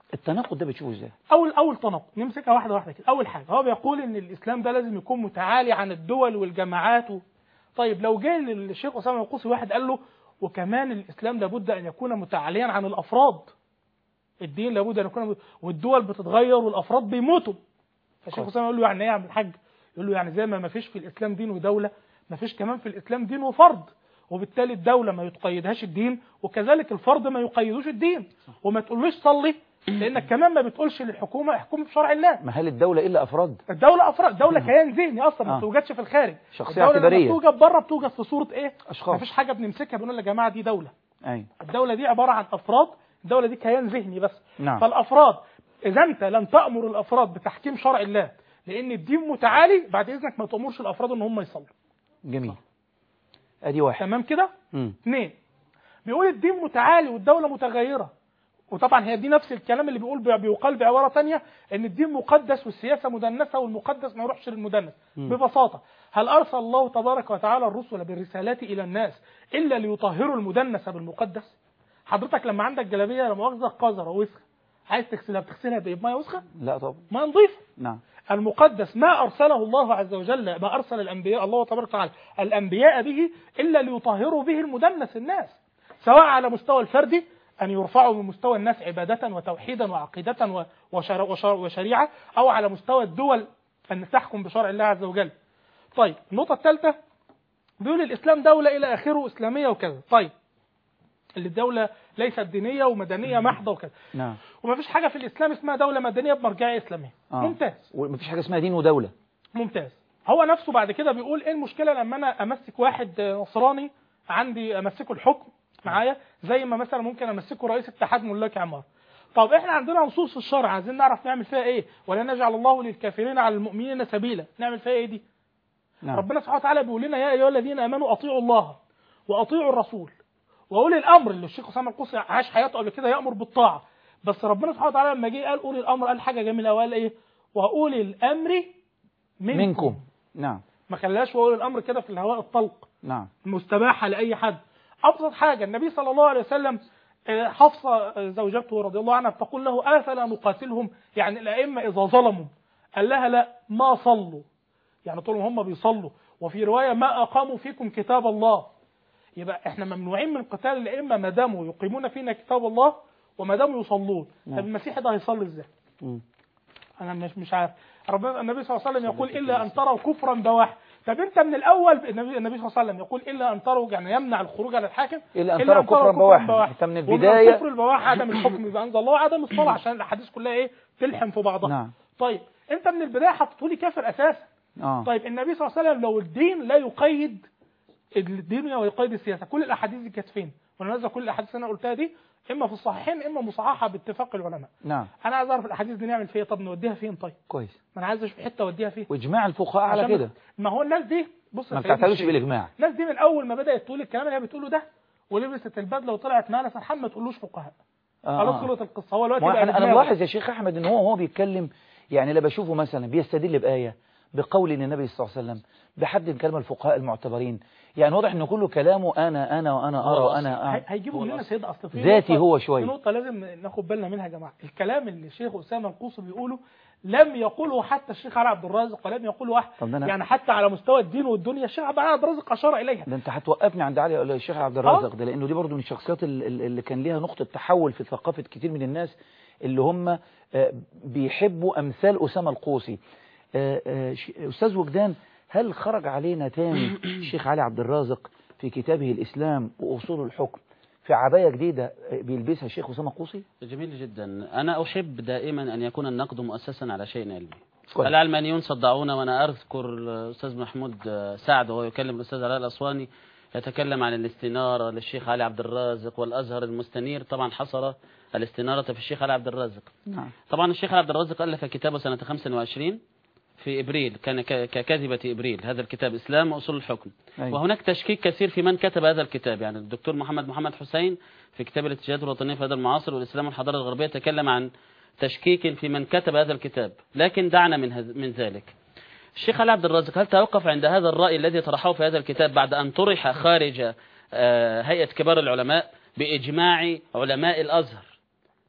[SPEAKER 2] التناقض ده بتشوفه ازاي
[SPEAKER 4] اول اول تناقض نمسكها واحده واحده كده اول حاجه هو بيقول ان الاسلام ده لازم يكون متعالي عن الدول والجماعات و... طيب لو جه للشيخ اسامه القوسي واحد قال له وكمان الاسلام لابد ان يكون متعاليا عن الافراد الدين لابد ان يكون والدول بتتغير والافراد بيموتوا فالشيخ
[SPEAKER 2] كويس.
[SPEAKER 4] اسامه يقول له يعني ايه يا عم الحاج يقول له يعني زي ما ما فيش في الاسلام دين ودوله ما فيش كمان في الاسلام دين وفرد وبالتالي الدوله ما يتقيدهاش الدين وكذلك الفرد ما يقيدوش الدين وما تقولوش صلي لانك كمان ما بتقولش للحكومه احكم بشرع الله
[SPEAKER 2] ما هل الدولة إلا أفراد
[SPEAKER 4] الدولة أفراد دولة كيان ذهني أصلا ما
[SPEAKER 2] آه.
[SPEAKER 4] بتوجدش في الخارج
[SPEAKER 2] شخصية
[SPEAKER 4] الدولة لما
[SPEAKER 2] اعتبارية.
[SPEAKER 4] بتوجد بره بتوجد في صورة إيه؟
[SPEAKER 2] أشخاص.
[SPEAKER 4] مفيش حاجة بنمسكها بنقول يا جماعة دي دولة
[SPEAKER 2] أيوة
[SPEAKER 4] الدولة دي عبارة عن أفراد الدولة دي كيان ذهني بس
[SPEAKER 2] نعم.
[SPEAKER 4] فالأفراد إذا أنت لم تأمر الأفراد بتحكيم شرع الله لأن الدين متعالي بعد إذنك ما تأمرش الأفراد إن هم يصلوا
[SPEAKER 2] جميل أدي واحد
[SPEAKER 4] تمام كده؟
[SPEAKER 2] مم.
[SPEAKER 4] اثنين بيقول الدين متعالي والدولة متغيرة وطبعا هي دي نفس الكلام اللي بيقول بيقال بعبارة تانية ان الدين مقدس والسياسة مدنسة والمقدس ما يروحش للمدنس ببساطة هل أرسل الله تبارك وتعالى الرسل بالرسالات إلى الناس إلا ليطهروا المدنس بالمقدس حضرتك لما عندك جلابية لا مؤاخذة قذرة وسخة عايز تغسلها بتغسلها بإيه بمية وسخة
[SPEAKER 2] لا طبعا
[SPEAKER 4] مية نظيفة
[SPEAKER 2] نعم
[SPEAKER 4] المقدس ما أرسله الله عز وجل ما أرسل الأنبياء الله تبارك وتعالى الأنبياء به إلا ليطهروا به المدنس الناس سواء على مستوى الفردي أن يرفعوا من مستوى الناس عبادة وتوحيدا وعقيدة و- وشر- وشر- وشريعة أو على مستوى الدول أن تحكم بشرع الله عز وجل طيب النقطة الثالثة بيقول الإسلام دولة إلى آخره إسلامية وكذا طيب اللي الدولة ليست دينية ومدنية محضة وكذا
[SPEAKER 2] نعم
[SPEAKER 4] وما فيش حاجة في الإسلام اسمها دولة مدنية بمرجعية إسلامية
[SPEAKER 2] آه.
[SPEAKER 4] ممتاز
[SPEAKER 2] ومفيش حاجة اسمها دين ودولة
[SPEAKER 4] ممتاز هو نفسه بعد كده بيقول ايه المشكله لما انا امسك واحد نصراني عندي امسكه الحكم معايا زي ما مثلا ممكن امسكه رئيس اتحاد ملاك عمار طب احنا عندنا نصوص في الشرع عايزين نعرف نعمل فيها ايه ولا نجعل الله للكافرين على المؤمنين سبيلا نعمل فيها ايه دي
[SPEAKER 2] نعم
[SPEAKER 4] ربنا سبحانه وتعالى بيقول لنا يا ايها الذين امنوا اطيعوا الله واطيعوا الرسول واولي الامر اللي الشيخ اسامه القصري عاش حياته قبل كده يامر بالطاعه بس ربنا سبحانه وتعالى لما جه قال اولي الامر قال حاجه جميله وقال ايه واولي الامر منكم,
[SPEAKER 2] منكم نعم
[SPEAKER 4] ما خلاش واولي الامر كده في الهواء الطلق
[SPEAKER 2] نعم
[SPEAKER 4] مستباحه لاي حد ابسط حاجه النبي صلى الله عليه وسلم آه، حفصه آه، زوجته رضي الله عنها تقول له افلا نقاتلهم يعني الائمه اذا ظلموا قال لها لا ما صلوا يعني طول ما هم بيصلوا وفي روايه ما اقاموا فيكم كتاب الله يبقى احنا ممنوعين من قتال الائمه ما داموا يقيمون فينا كتاب الله وما داموا يصلون طب المسيح ده هيصلي ازاي
[SPEAKER 2] مم.
[SPEAKER 4] انا مش مش عارف ربنا النبي صلى الله عليه وسلم يقول الا ان تروا كفرا بواح طب انت من الاول النبي النبي صلى الله عليه وسلم يقول الا ان تروا يعني يمنع الخروج على الحاكم
[SPEAKER 2] إلا أن تروا كفرا بواحا. أنت من
[SPEAKER 4] ومن
[SPEAKER 2] البداية-
[SPEAKER 4] الكفر البواح عدم الحكم بانزل الله وعدم الصلاه عشان الاحاديث كلها ايه تلحم في بعضها
[SPEAKER 2] نعم.
[SPEAKER 4] طيب انت من البدايه حطيته لي كافر اساسا
[SPEAKER 2] آه.
[SPEAKER 4] طيب النبي صلى الله عليه وسلم لو الدين لا يقيد الدين ويقيد السياسه كل الاحاديث دي كانت فين وانا نازل كل الاحاديث اللي انا قلتها دي اما في الصحيحين اما مصححه باتفاق العلماء
[SPEAKER 2] نعم
[SPEAKER 4] انا عايز اعرف الاحاديث دي نعمل فيها إيه؟ طب نوديها فين طيب
[SPEAKER 2] كويس
[SPEAKER 4] ما انا عايز اشوف حته اوديها فين
[SPEAKER 2] واجماع الفقهاء على
[SPEAKER 4] عشان
[SPEAKER 2] كده
[SPEAKER 4] ما هو الناس دي بص يا
[SPEAKER 2] ما
[SPEAKER 4] سيدنا
[SPEAKER 2] بتعترفش
[SPEAKER 4] الشيخ،
[SPEAKER 2] بالاجماع
[SPEAKER 4] الناس دي من اول ما بدات تقول الكلام اللي هي بتقوله ده ولبست البدله وطلعت معانا سرحان ما تقولوش فقهاء
[SPEAKER 2] آه،
[SPEAKER 4] خلاص
[SPEAKER 2] آه.
[SPEAKER 4] خلصت القصه هو دلوقتي
[SPEAKER 2] ما
[SPEAKER 4] بقى
[SPEAKER 2] انا انا
[SPEAKER 4] بدماغه.
[SPEAKER 2] ملاحظ يا شيخ احمد ان هو هو بيتكلم يعني اللي بشوفه مثلا بيستدل بايه بقول ان النبي صلى الله عليه وسلم بحد من كلام الفقهاء المعتبرين يعني واضح ان كله كلامه انا انا وانا ارى
[SPEAKER 3] هو
[SPEAKER 2] وانا
[SPEAKER 4] هي-
[SPEAKER 2] أعمل.
[SPEAKER 4] هيجيبوا مننا سيد اصل في
[SPEAKER 2] ذاتي
[SPEAKER 4] نقطة-
[SPEAKER 2] هو شوية.
[SPEAKER 4] في نقطه لازم ناخد بالنا منها يا جماعه الكلام اللي الشيخ اسامه القوصي بيقوله لم يقوله حتى الشيخ علي عبد الرازق ولم يقوله احد
[SPEAKER 2] طب ده أنا-
[SPEAKER 4] يعني حتى على مستوى الدين والدنيا الشيخ علي عبد الرازق اشار اليها
[SPEAKER 2] ده انت هتوقفني عند علي ولا الشيخ عبد الرازق ده لانه دي برضو من الشخصيات ال- ال- اللي كان ليها نقطه تحول في ثقافه كتير من الناس اللي هم آه، بيحبوا امثال اسامه القوسي آه، آه، ش- استاذ وجدان هل خرج علينا تاني الشيخ علي عبد الرازق في كتابه الاسلام واصول الحكم في عبايه جديده آه، بيلبسها الشيخ اسامه القوسي
[SPEAKER 3] جميل جدا أنا أحب دائما أن يكون النقد مؤسسا على شيء علمي
[SPEAKER 2] كويس.
[SPEAKER 3] العلمانيون صدعونا وأنا أذكر الأستاذ محمود سعد وهو يكلم الأستاذ علاء الأسواني يتكلم عن الاستنارة للشيخ علي عبد الرازق والأزهر المستنير طبعا حصر الاستنارة في الشيخ علي عبد الرازق
[SPEAKER 2] نعم
[SPEAKER 3] طبعا الشيخ علي عبد الرازق ألف كتابه سنة 25 في إبريل كان ك- ككذبة إبريل هذا الكتاب إسلام وأصول الحكم
[SPEAKER 2] أيوة.
[SPEAKER 3] وهناك تشكيك كثير في من كتب هذا الكتاب يعني الدكتور محمد محمد حسين في كتاب الاتجاهات الوطنية في هذا المعاصر والإسلام والحضارة الغربية تكلم عن تشكيك في من كتب هذا الكتاب لكن دعنا من, هذ- من ذلك الشيخ علي عبد الرازق هل توقف عند هذا الرأي الذي طرحه في هذا الكتاب بعد أن طرح خارج آه، هيئة كبار العلماء بإجماع علماء الأزهر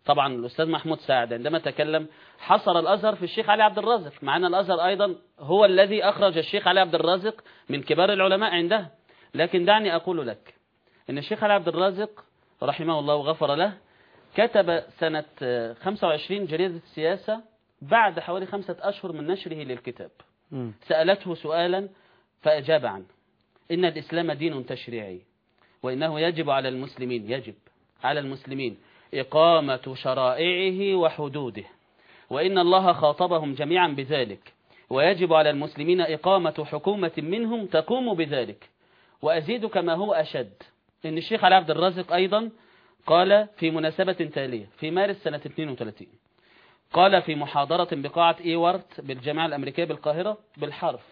[SPEAKER 3] طبعا الأستاذ محمود سعد عندما تكلم حصر الأزهر في الشيخ علي عبد الرازق مع أن الأزهر أيضا هو الذي أخرج الشيخ علي عبد الرازق من كبار العلماء عنده لكن دعني أقول لك أن الشيخ علي عبد الرازق رحمه الله وغفر له كتب سنة 25 جريدة السياسة بعد حوالي خمسة أشهر من نشره للكتاب
[SPEAKER 2] مم.
[SPEAKER 3] سألته سؤالا فأجاب عنه إن الإسلام دين تشريعي وإنه يجب على المسلمين يجب على المسلمين إقامة شرائعه وحدوده وإن الله خاطبهم جميعا بذلك ويجب على المسلمين إقامة حكومة منهم تقوم بذلك وأزيد كما هو أشد إن الشيخ علي عبد الرازق أيضا قال في مناسبة تالية في مارس سنة 32 قال في محاضرة بقاعة إيوارت بالجامعة الأمريكية بالقاهرة بالحرف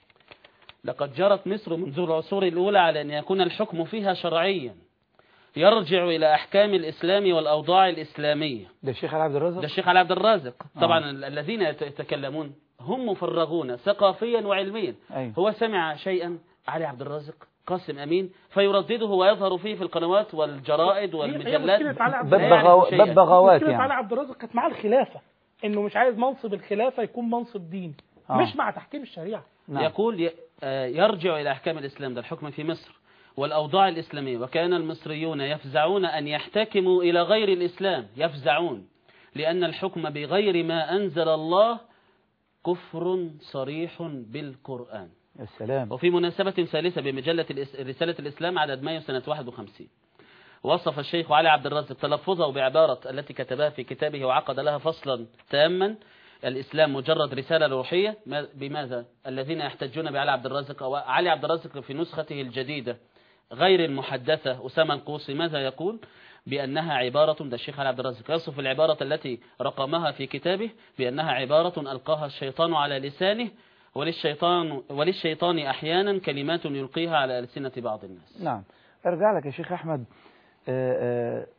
[SPEAKER 3] لقد جرت مصر منذ العصور الأولى على أن يكون الحكم فيها شرعيا يرجع إلى أحكام الإسلام والأوضاع الإسلامية
[SPEAKER 2] ده الشيخ علي عبد الرازق
[SPEAKER 3] ده الشيخ علي عبد الرازق طبعا
[SPEAKER 2] آه.
[SPEAKER 3] ال- الذين يت- يتكلمون هم مفرغون ثقافيا وعلميا
[SPEAKER 2] أيوة.
[SPEAKER 3] هو سمع شيئا علي عبد الرازق قاسم أمين فيردده ويظهر فيه في القنوات والجرائد
[SPEAKER 4] هي- هي
[SPEAKER 3] والمجلات
[SPEAKER 4] مشكلة علي عبد
[SPEAKER 2] باب
[SPEAKER 3] لا
[SPEAKER 4] الرازق
[SPEAKER 2] بغاو-
[SPEAKER 3] يعرف شيئا.
[SPEAKER 2] باب بغاوات
[SPEAKER 4] مشكلة علي
[SPEAKER 2] يعني
[SPEAKER 4] عبد الرازق كانت معاه الخلافة انه مش عايز منصب الخلافة يكون منصب ديني
[SPEAKER 2] آه.
[SPEAKER 4] مش مع تحكيم الشريعة
[SPEAKER 2] نعم.
[SPEAKER 3] يقول ي- آه، يرجع إلى أحكام الإسلام ده الحكم في مصر والأوضاع الإسلامية وكان المصريون يفزعون أن يحتكموا إلى غير الإسلام يفزعون لأن الحكم بغير ما أنزل الله كفر صريح بالقرآن
[SPEAKER 2] يا سلام
[SPEAKER 3] وفي مناسبة ثالثة بمجلة الإس- رسالة الإسلام عدد مايو سنة 51 وصف الشيخ علي عبد الرازق تلفظه بعبارة التي كتبها في كتابه وعقد لها فصلا تاما الإسلام مجرد رسالة روحية ما- بماذا الذين يحتجون بعلي عبد الرازق أو علي عبد الرازق في نسخته الجديدة غير المحدثة أسامة القوصي ماذا يقول بأنها عبارة ده الشيخ علي عبد الرازق يصف العبارة التي رقمها في كتابه بأنها عبارة ألقاها الشيطان على لسانه وللشيطان وللشيطان أحيانا كلمات يلقيها على ألسنة بعض الناس
[SPEAKER 2] نعم ارجع لك يا شيخ احمد آه، آه،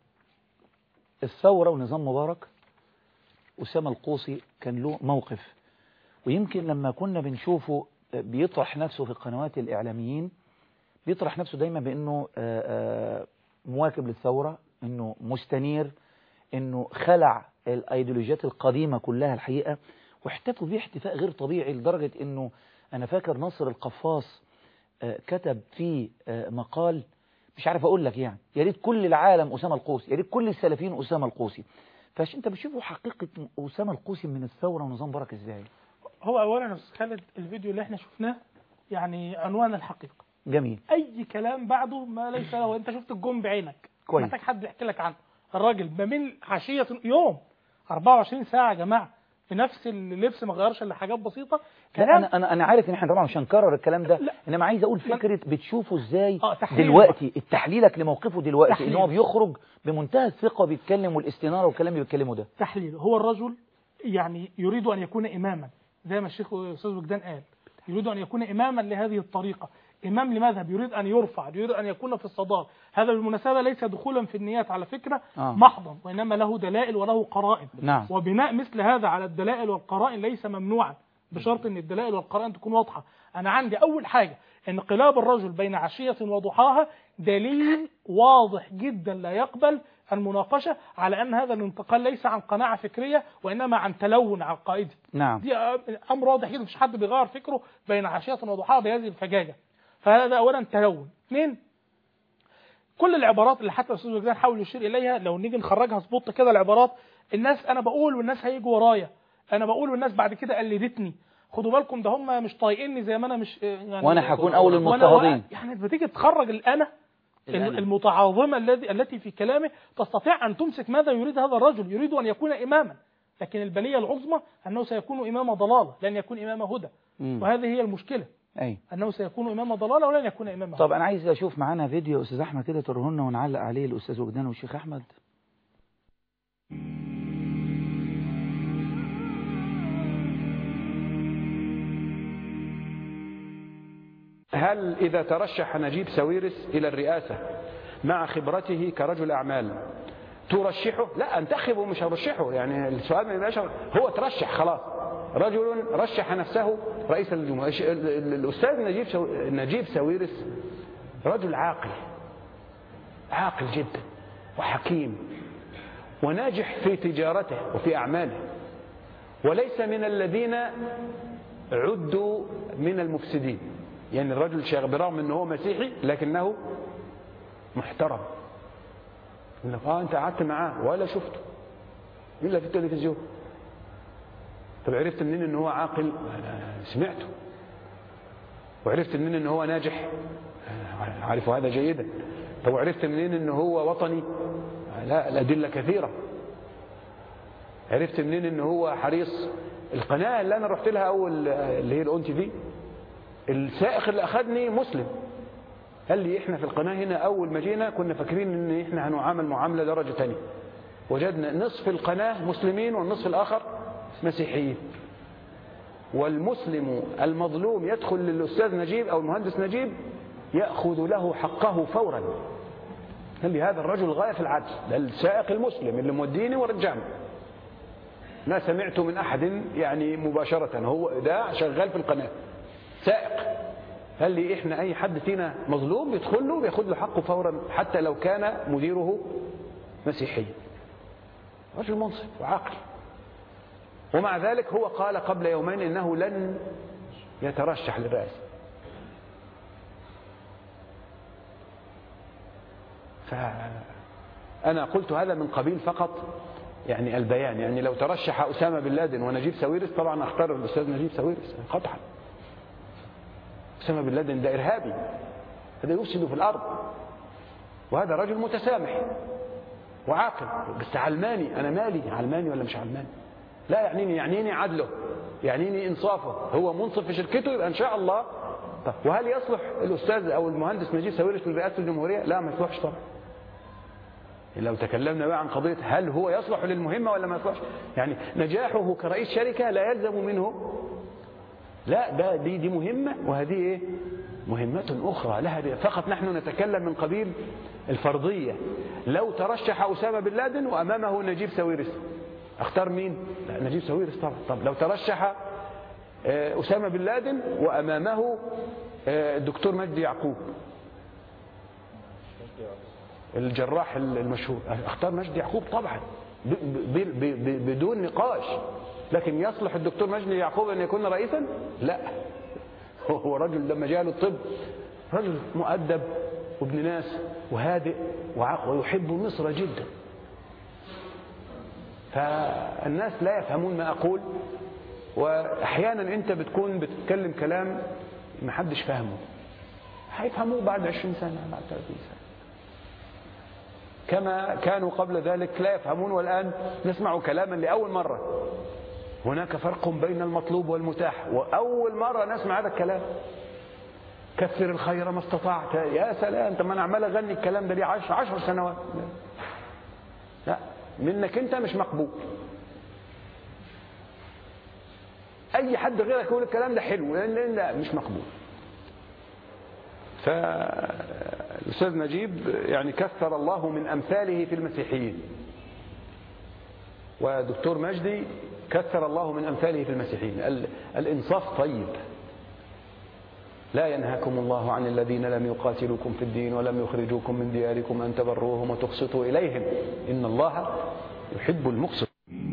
[SPEAKER 2] الثوره ونظام مبارك اسامه القوصي كان له موقف ويمكن لما كنا بنشوفه آه، بيطرح نفسه في القنوات الاعلاميين بيطرح نفسه دايما بانه آه، آه، مواكب للثوره انه مستنير انه خلع الايديولوجيات القديمه كلها الحقيقه واحتفوا بيه احتفاء غير طبيعي لدرجه انه انا فاكر ناصر القفاص آه، كتب فيه آه، مقال مش عارف اقول لك يعني يا ريت كل العالم اسامه القوسي يا ريت كل السلفيين اسامه القوسي فاش انت بتشوفوا حقيقه اسامه القوسي من الثوره ونظام برك ازاي
[SPEAKER 4] هو اولا يا استاذ خالد الفيديو اللي احنا شفناه يعني عنوان الحقيقة
[SPEAKER 2] جميل
[SPEAKER 4] اي كلام بعده ما ليس له انت شفت الجون بعينك
[SPEAKER 2] كويس.
[SPEAKER 4] محتاج حد يحكي لك عنه الراجل ما بين عشية يوم 24 ساعة يا جماعة في نفس اللبس ما غيرش الا حاجات بسيطة
[SPEAKER 2] لا
[SPEAKER 4] كلام
[SPEAKER 2] انا انا انا عارف ان احنا طبعا مش هنكرر الكلام ده
[SPEAKER 4] لا.
[SPEAKER 2] انما عايز اقول فكره بتشوفه ازاي
[SPEAKER 4] آه، تحليل
[SPEAKER 2] دلوقتي التحليلك لموقفه دلوقتي ان
[SPEAKER 4] تحليل.
[SPEAKER 2] هو بيخرج بمنتهى الثقه بيتكلم والاستناره والكلام اللي بيتكلمه ده
[SPEAKER 4] تحليل هو الرجل يعني يريد أن يكون إماما زي ما الشيخ أستاذ وجدان قال يريد أن يكون إماما لهذه الطريقة إمام لمذهب يريد أن يرفع يريد أن يكون في الصدارة هذا بالمناسبة ليس دخولا في النيات على فكرة
[SPEAKER 2] آه.
[SPEAKER 4] محضا وإنما له دلائل وله قرائن
[SPEAKER 2] نعم.
[SPEAKER 4] وبناء مثل هذا على الدلائل والقرائن ليس ممنوعا بشرط أن الدلائل والقرائن تكون واضحة أنا عندي أول حاجة انقلاب الرجل بين عشية وضحاها دليل واضح جدا لا يقبل المناقشة على أن هذا الانتقال ليس عن قناعة فكرية وإنما عن تلون عقائدي
[SPEAKER 2] نعم
[SPEAKER 4] دي أمر واضح جدا مفيش حد بيغير فكره بين عشية وضحاها بهذه الفجاجة فهذا أولا تلون اثنين كل العبارات اللي حتى الاستاذ وجدان حاول يشير اليها لو نيجي نخرجها سبوت كده العبارات الناس انا بقول والناس هيجوا ورايا انا بقول والناس بعد كده قلدتني خدوا بالكم ده هم مش طايقيني زي ما انا مش يعني
[SPEAKER 2] وأنا هكون أول
[SPEAKER 4] وأنا-
[SPEAKER 2] المضطهدين.
[SPEAKER 4] يعني بتيجي تخرج الانا
[SPEAKER 3] الأنا.
[SPEAKER 4] المتعاظمه الذي التي في كلامه تستطيع ان تمسك ماذا يريد هذا الرجل يريد ان يكون اماما لكن البليه العظمى انه سيكون امام ضلاله لن يكون امام هدى
[SPEAKER 2] مم.
[SPEAKER 4] وهذه هي المشكله
[SPEAKER 2] اي
[SPEAKER 4] انه سيكون امام ضلاله ولن يكون امام هدى
[SPEAKER 2] طب انا عايز اشوف معانا فيديو يا استاذ احمد كده تريه لنا ونعلق عليه الاستاذ وجدان والشيخ احمد
[SPEAKER 5] هل إذا ترشح نجيب ساويرس إلى الرئاسة مع خبرته كرجل أعمال ترشحه لا انتخبه مش هرشحه يعني السؤال ما يبقاش هو ترشح خلاص رجل رشح نفسه رئيس الجمهورية الش- ال- ال- الأستاذ نجيب سو... نجيب ساويرس رجل عاقل عاقل جدا وحكيم وناجح في تجارته وفي أعماله وليس من الذين عدوا من المفسدين يعني الرجل شيخ برغم أنه هو مسيحي لكنه محترم يقول لك اه انت قعدت معاه ولا شفته الا في التلفزيون طب عرفت منين ان هو عاقل أنا سمعته وعرفت منين ان هو ناجح أنا عارف هذا جيدا طب وعرفت منين ان هو وطني لا الادله كثيره عرفت منين ان هو حريص القناه اللي انا رحت لها اول اللي هي الاون تي في السائق اللي اخذني مسلم قال لي احنا في القناه هنا اول ما جينا كنا فاكرين ان احنا هنعامل معامله درجه ثانيه وجدنا نصف القناه مسلمين والنصف الاخر مسيحيين والمسلم المظلوم يدخل للاستاذ نجيب او المهندس نجيب ياخذ له حقه فورا قال لي هذا الرجل غايه في العدل ده السائق المسلم اللي موديني ورجعني ما سمعت من احد يعني مباشره هو ده شغال في القناه سائق قال لي احنا اي حد فينا مظلوم بيدخل له بياخد له حقه فورا حتى لو كان مديره مسيحيا رجل منصف وعاقل ومع ذلك هو قال قبل يومين انه لن يترشح للرئاسه فانا قلت هذا من قبيل فقط يعني البيان يعني لو ترشح اسامه بن لادن ونجيب ساويرس طبعا اختار الاستاذ نجيب ساويرس قطعا أسامة بن لادن ده إرهابي هذا يفسد في الأرض وهذا رجل متسامح وعاقل بس علماني أنا مالي علماني ولا مش علماني لا يعنيني يعنيني عدله يعنيني إنصافه هو منصف في شركته يبقى إن شاء الله طب وهل يصلح الأستاذ أو المهندس نجيب ساويرس لرئاسة الجمهورية لا ما يصلحش طبعا لو تكلمنا بقى عن قضية هل هو يصلح للمهمة ولا ما يصلحش يعني نجاحه كرئيس شركة لا يلزم منه لا ده دي دي مهمة وهذه ايه مهمة أخرى لها فقط نحن نتكلم من قبيل الفرضية لو ترشح أسامة بن لادن وأمامه نجيب ساويرس اختار مين لا نجيب ساويرس طبعا طب لو ترشح أسامة بن لادن وأمامه الدكتور مجدي يعقوب الجراح المشهور اختار مجدي يعقوب طبعا بدون نقاش لكن يصلح الدكتور مجدي يعقوب أن يكون رئيسا لا هو رجل لما جاء له الطب رجل مؤدب وابن ناس وهادئ ويحب مصر جدا فالناس لا يفهمون ما أقول وأحيانا أنت بتكون بتتكلم كلام ما حدش فاهمه هيفهموه بعد 20 سنة بعد 30 سنة كما كانوا قبل ذلك لا يفهمون والآن نسمع كلاما لأول مرة هناك فرق بين المطلوب والمتاح وأول مرة نسمع هذا الكلام كثر الخير ما استطعت يا سلام طب ما انا عمال اغني الكلام ده ليه عشر, عشر سنوات لا منك انت مش مقبول اي حد غيرك يقول الكلام ده حلو لان لا مش مقبول فالاستاذ نجيب يعني كثر الله من امثاله في المسيحيين ودكتور مجدي كثر الله من أمثاله في المسيحيين الإنصاف طيب لا ينهاكم الله عن الذين لم يقاتلوكم في الدين ولم يخرجوكم من دياركم أن تبروهم وتقسطوا إليهم إن الله يحب المقسط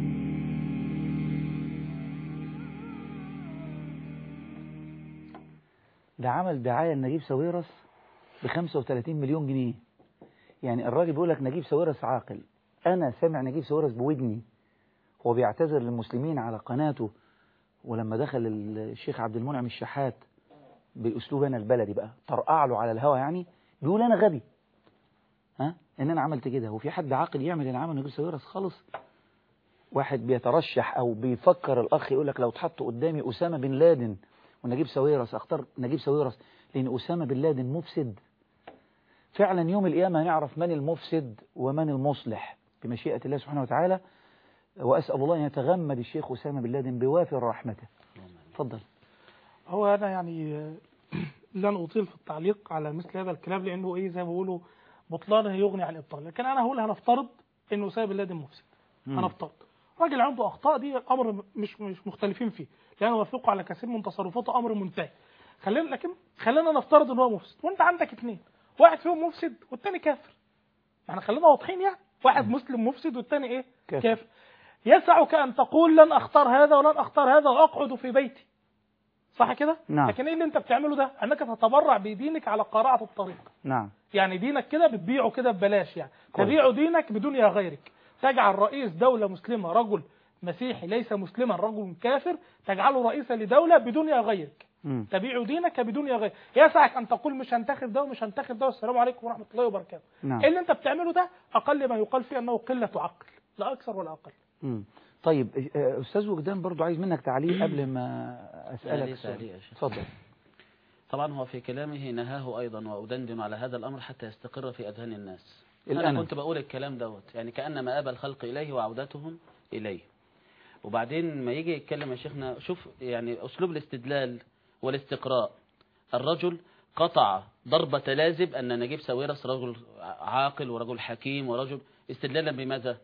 [SPEAKER 2] ده عمل دعاية لنجيب ساويرس ب 35 مليون جنيه يعني الراجل بيقول لك نجيب ساويرس عاقل أنا سامع نجيب ساويرس بودني هو بيعتذر للمسلمين على قناته ولما دخل الشيخ عبد المنعم الشحات بأسلوب أنا البلدي بقى طرقع له على الهوا يعني بيقول أنا غبي ها إن أنا عملت كده هو في حد عاقل يعمل اللي عمله نجيب ساويرس خالص واحد بيترشح أو بيفكر الأخ يقول لك لو اتحط قدامي أسامة بن لادن ونجيب ساويرس أختار نجيب ساويرس لأن أسامة بن لادن مفسد فعلا يوم القيامة هنعرف من المفسد ومن المصلح بمشيئة الله سبحانه وتعالى وأسأل الله أن يتغمد الشيخ أسامة بن لادن بوافر رحمته تفضل
[SPEAKER 4] هو أنا يعني لن أطيل في التعليق على مثل هذا الكلام لأنه إيه زي ما بيقولوا بطلانه يغني عن الإبطال لكن أنا هقول هنفترض إنه أسامة بن لادن مفسد هنفترض راجل عنده أخطاء دي أمر مش مش مختلفين فيه لأنه وافقه على كثير من تصرفاته أمر منتهي خلينا لكن خلينا نفترض إن هو مفسد وأنت عندك اثنين واحد فيهم مفسد والتاني كافر يعني خلينا واضحين يعني واحد مسلم مفسد والتاني ايه
[SPEAKER 2] كافر.
[SPEAKER 4] كافر يسعك ان تقول لن اختار هذا ولن اختار هذا واقعد في بيتي صح كده
[SPEAKER 2] نعم.
[SPEAKER 4] لكن ايه اللي انت بتعمله ده انك تتبرع بدينك على قارعه الطريق
[SPEAKER 2] نعم
[SPEAKER 4] يعني دينك كده بتبيعه كده ببلاش يعني
[SPEAKER 2] كويس.
[SPEAKER 4] تبيع دينك بدنيا غيرك تجعل رئيس دولة مسلمة رجل مسيحي ليس مسلما رجل كافر تجعله رئيسا لدولة بدنيا غيرك
[SPEAKER 2] مم.
[SPEAKER 4] تبيع دينك بدنيا غيرك يسعك ان تقول مش هنتخذ ده ومش هنتخذ ده والسلام عليكم ورحمة الله وبركاته
[SPEAKER 2] نعم.
[SPEAKER 4] إيه اللي انت بتعمله ده اقل ما يقال فيه انه قلة عقل لا اكثر ولا اقل
[SPEAKER 2] مم. طيب آه، استاذ وجدان برضو عايز منك تعليق قبل ما اسالك
[SPEAKER 3] لي
[SPEAKER 2] سؤال.
[SPEAKER 3] تعليق يا شيخ.
[SPEAKER 2] اتفضل
[SPEAKER 3] طبعا هو في كلامه نهاه أيضا وأدندن على هذا الأمر حتى يستقر في أذهان الناس
[SPEAKER 2] الأنا.
[SPEAKER 3] أنا كنت بقول الكلام دوت يعني كأنما أبى الخلق إليه وعودتهم إليه وبعدين ما يجي يتكلم يا شيخنا شوف يعني أسلوب الاستدلال والاستقراء الرجل قطع ضربة لازب أن نجيب ساويرس رجل عاقل ورجل حكيم ورجل استدلالا بماذا؟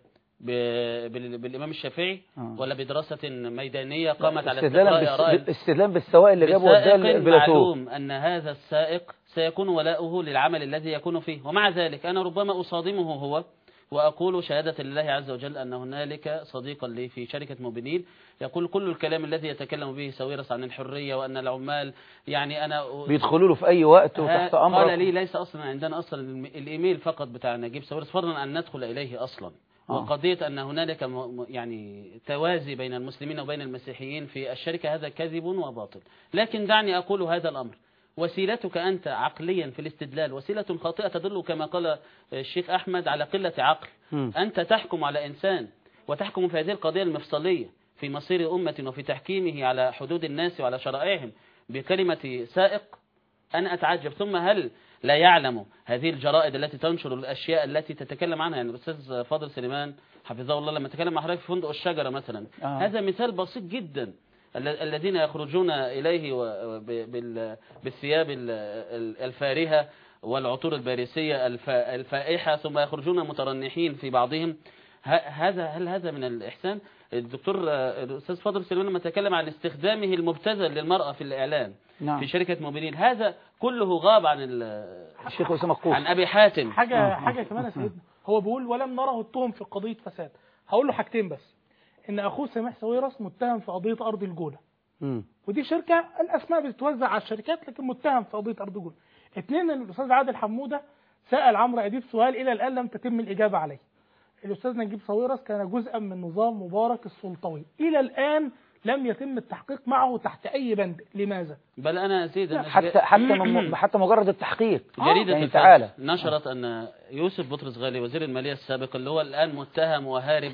[SPEAKER 3] ب- بال- بالإمام الشافعي
[SPEAKER 2] آه.
[SPEAKER 3] ولا بدراسة ميدانية قامت على
[SPEAKER 2] استدلالا
[SPEAKER 3] استقراء آراء
[SPEAKER 2] بالس... استدلالا بالسواء اللي جابه وداه
[SPEAKER 3] بسائق
[SPEAKER 2] البلاتو
[SPEAKER 3] معلوم أن هذا السائق سيكون ولاؤه للعمل الذي يكون فيه ومع ذلك أنا ربما أصادمه هو وأقول شهادة لله عز وجل أن هنالك صديقا لي في شركة موبينيل يقول كل الكلام الذي يتكلم به ساويرس عن الحرية وأن العمال يعني أنا
[SPEAKER 2] بيدخلوا له في اي وقت وتحت
[SPEAKER 3] ها-
[SPEAKER 2] امره
[SPEAKER 3] قال لي ليس اصلا عندنا اصلا الم- الايميل فقط بتاع نجيب ساويرس فضلا ان ندخل اليه اصلا
[SPEAKER 2] آه.
[SPEAKER 3] وقضية أن هنالك م- م- يعني توازي بين المسلمين وبين المسيحيين في الشركة هذا كذب وباطل لكن دعني أقول هذا الأمر وسيلتك أنت عقليا في الاستدلال وسيلة خاطئة تدل كما قال الشيخ أحمد على قلة عقل
[SPEAKER 2] مم.
[SPEAKER 3] أنت تحكم على إنسان وتحكم في هذه القضية المفصلية في مصير أمة وفي تحكيمه على حدود الناس وعلى شرائعهم بكلمة سائق أنا أتعجب ثم هل لا يعلم هذه الجرائد التي تنشر الأشياء التي تتكلم عنها يعني الأستاذ فاضل سليمان حفظه الله لما تكلم مع حضرتك في فندق الشجرة مثلا
[SPEAKER 2] آه.
[SPEAKER 3] هذا مثال بسيط جدا ال- الذين يخرجون إليه و- ب- بال- بالثياب ال- ال- الفارهة والعطور الباريسية الف- الفائحة ثم يخرجون مترنحين في بعضهم ه- هذا هل هذا من الإحسان الدكتور آه، الأستاذ فاضل سليمان لما تكلم عن استخدامه المبتذل للمرأة في الإعلان
[SPEAKER 2] نعم
[SPEAKER 3] في شركة موبينيل هذا كله غاب عن ال-
[SPEAKER 2] الشيخ اسامه القوس
[SPEAKER 3] عن أبي حاتم
[SPEAKER 4] حاجة
[SPEAKER 2] آه.
[SPEAKER 4] حاجة كمان يا سيدنا هو بيقول ولم نره اتهم في قضية فساد هقول له حاجتين بس ان اخوه سميح سويرس متهم في قضية ارض الجولة
[SPEAKER 2] مم.
[SPEAKER 4] ودي شركة الاسماء بتتوزع على الشركات لكن متهم في قضية ارض الجولة اثنين ان الاستاذ عادل حمودة سأل عمرو اديب سؤال الى الان لم تتم الاجابة عليه الاستاذ نجيب ساويرس كان جزءا من نظام مبارك السلطوي الى الان لم يتم التحقيق معه تحت اي بند لماذا
[SPEAKER 3] بل أنا أزيد أن
[SPEAKER 2] حتى حتى من حتى مجرد التحقيق
[SPEAKER 3] جريدة
[SPEAKER 2] يعني
[SPEAKER 3] الفجر
[SPEAKER 2] تعالى
[SPEAKER 3] نشرت أن يوسف بطرس غالي وزير المالية السابق اللي هو الآن متهم وهارب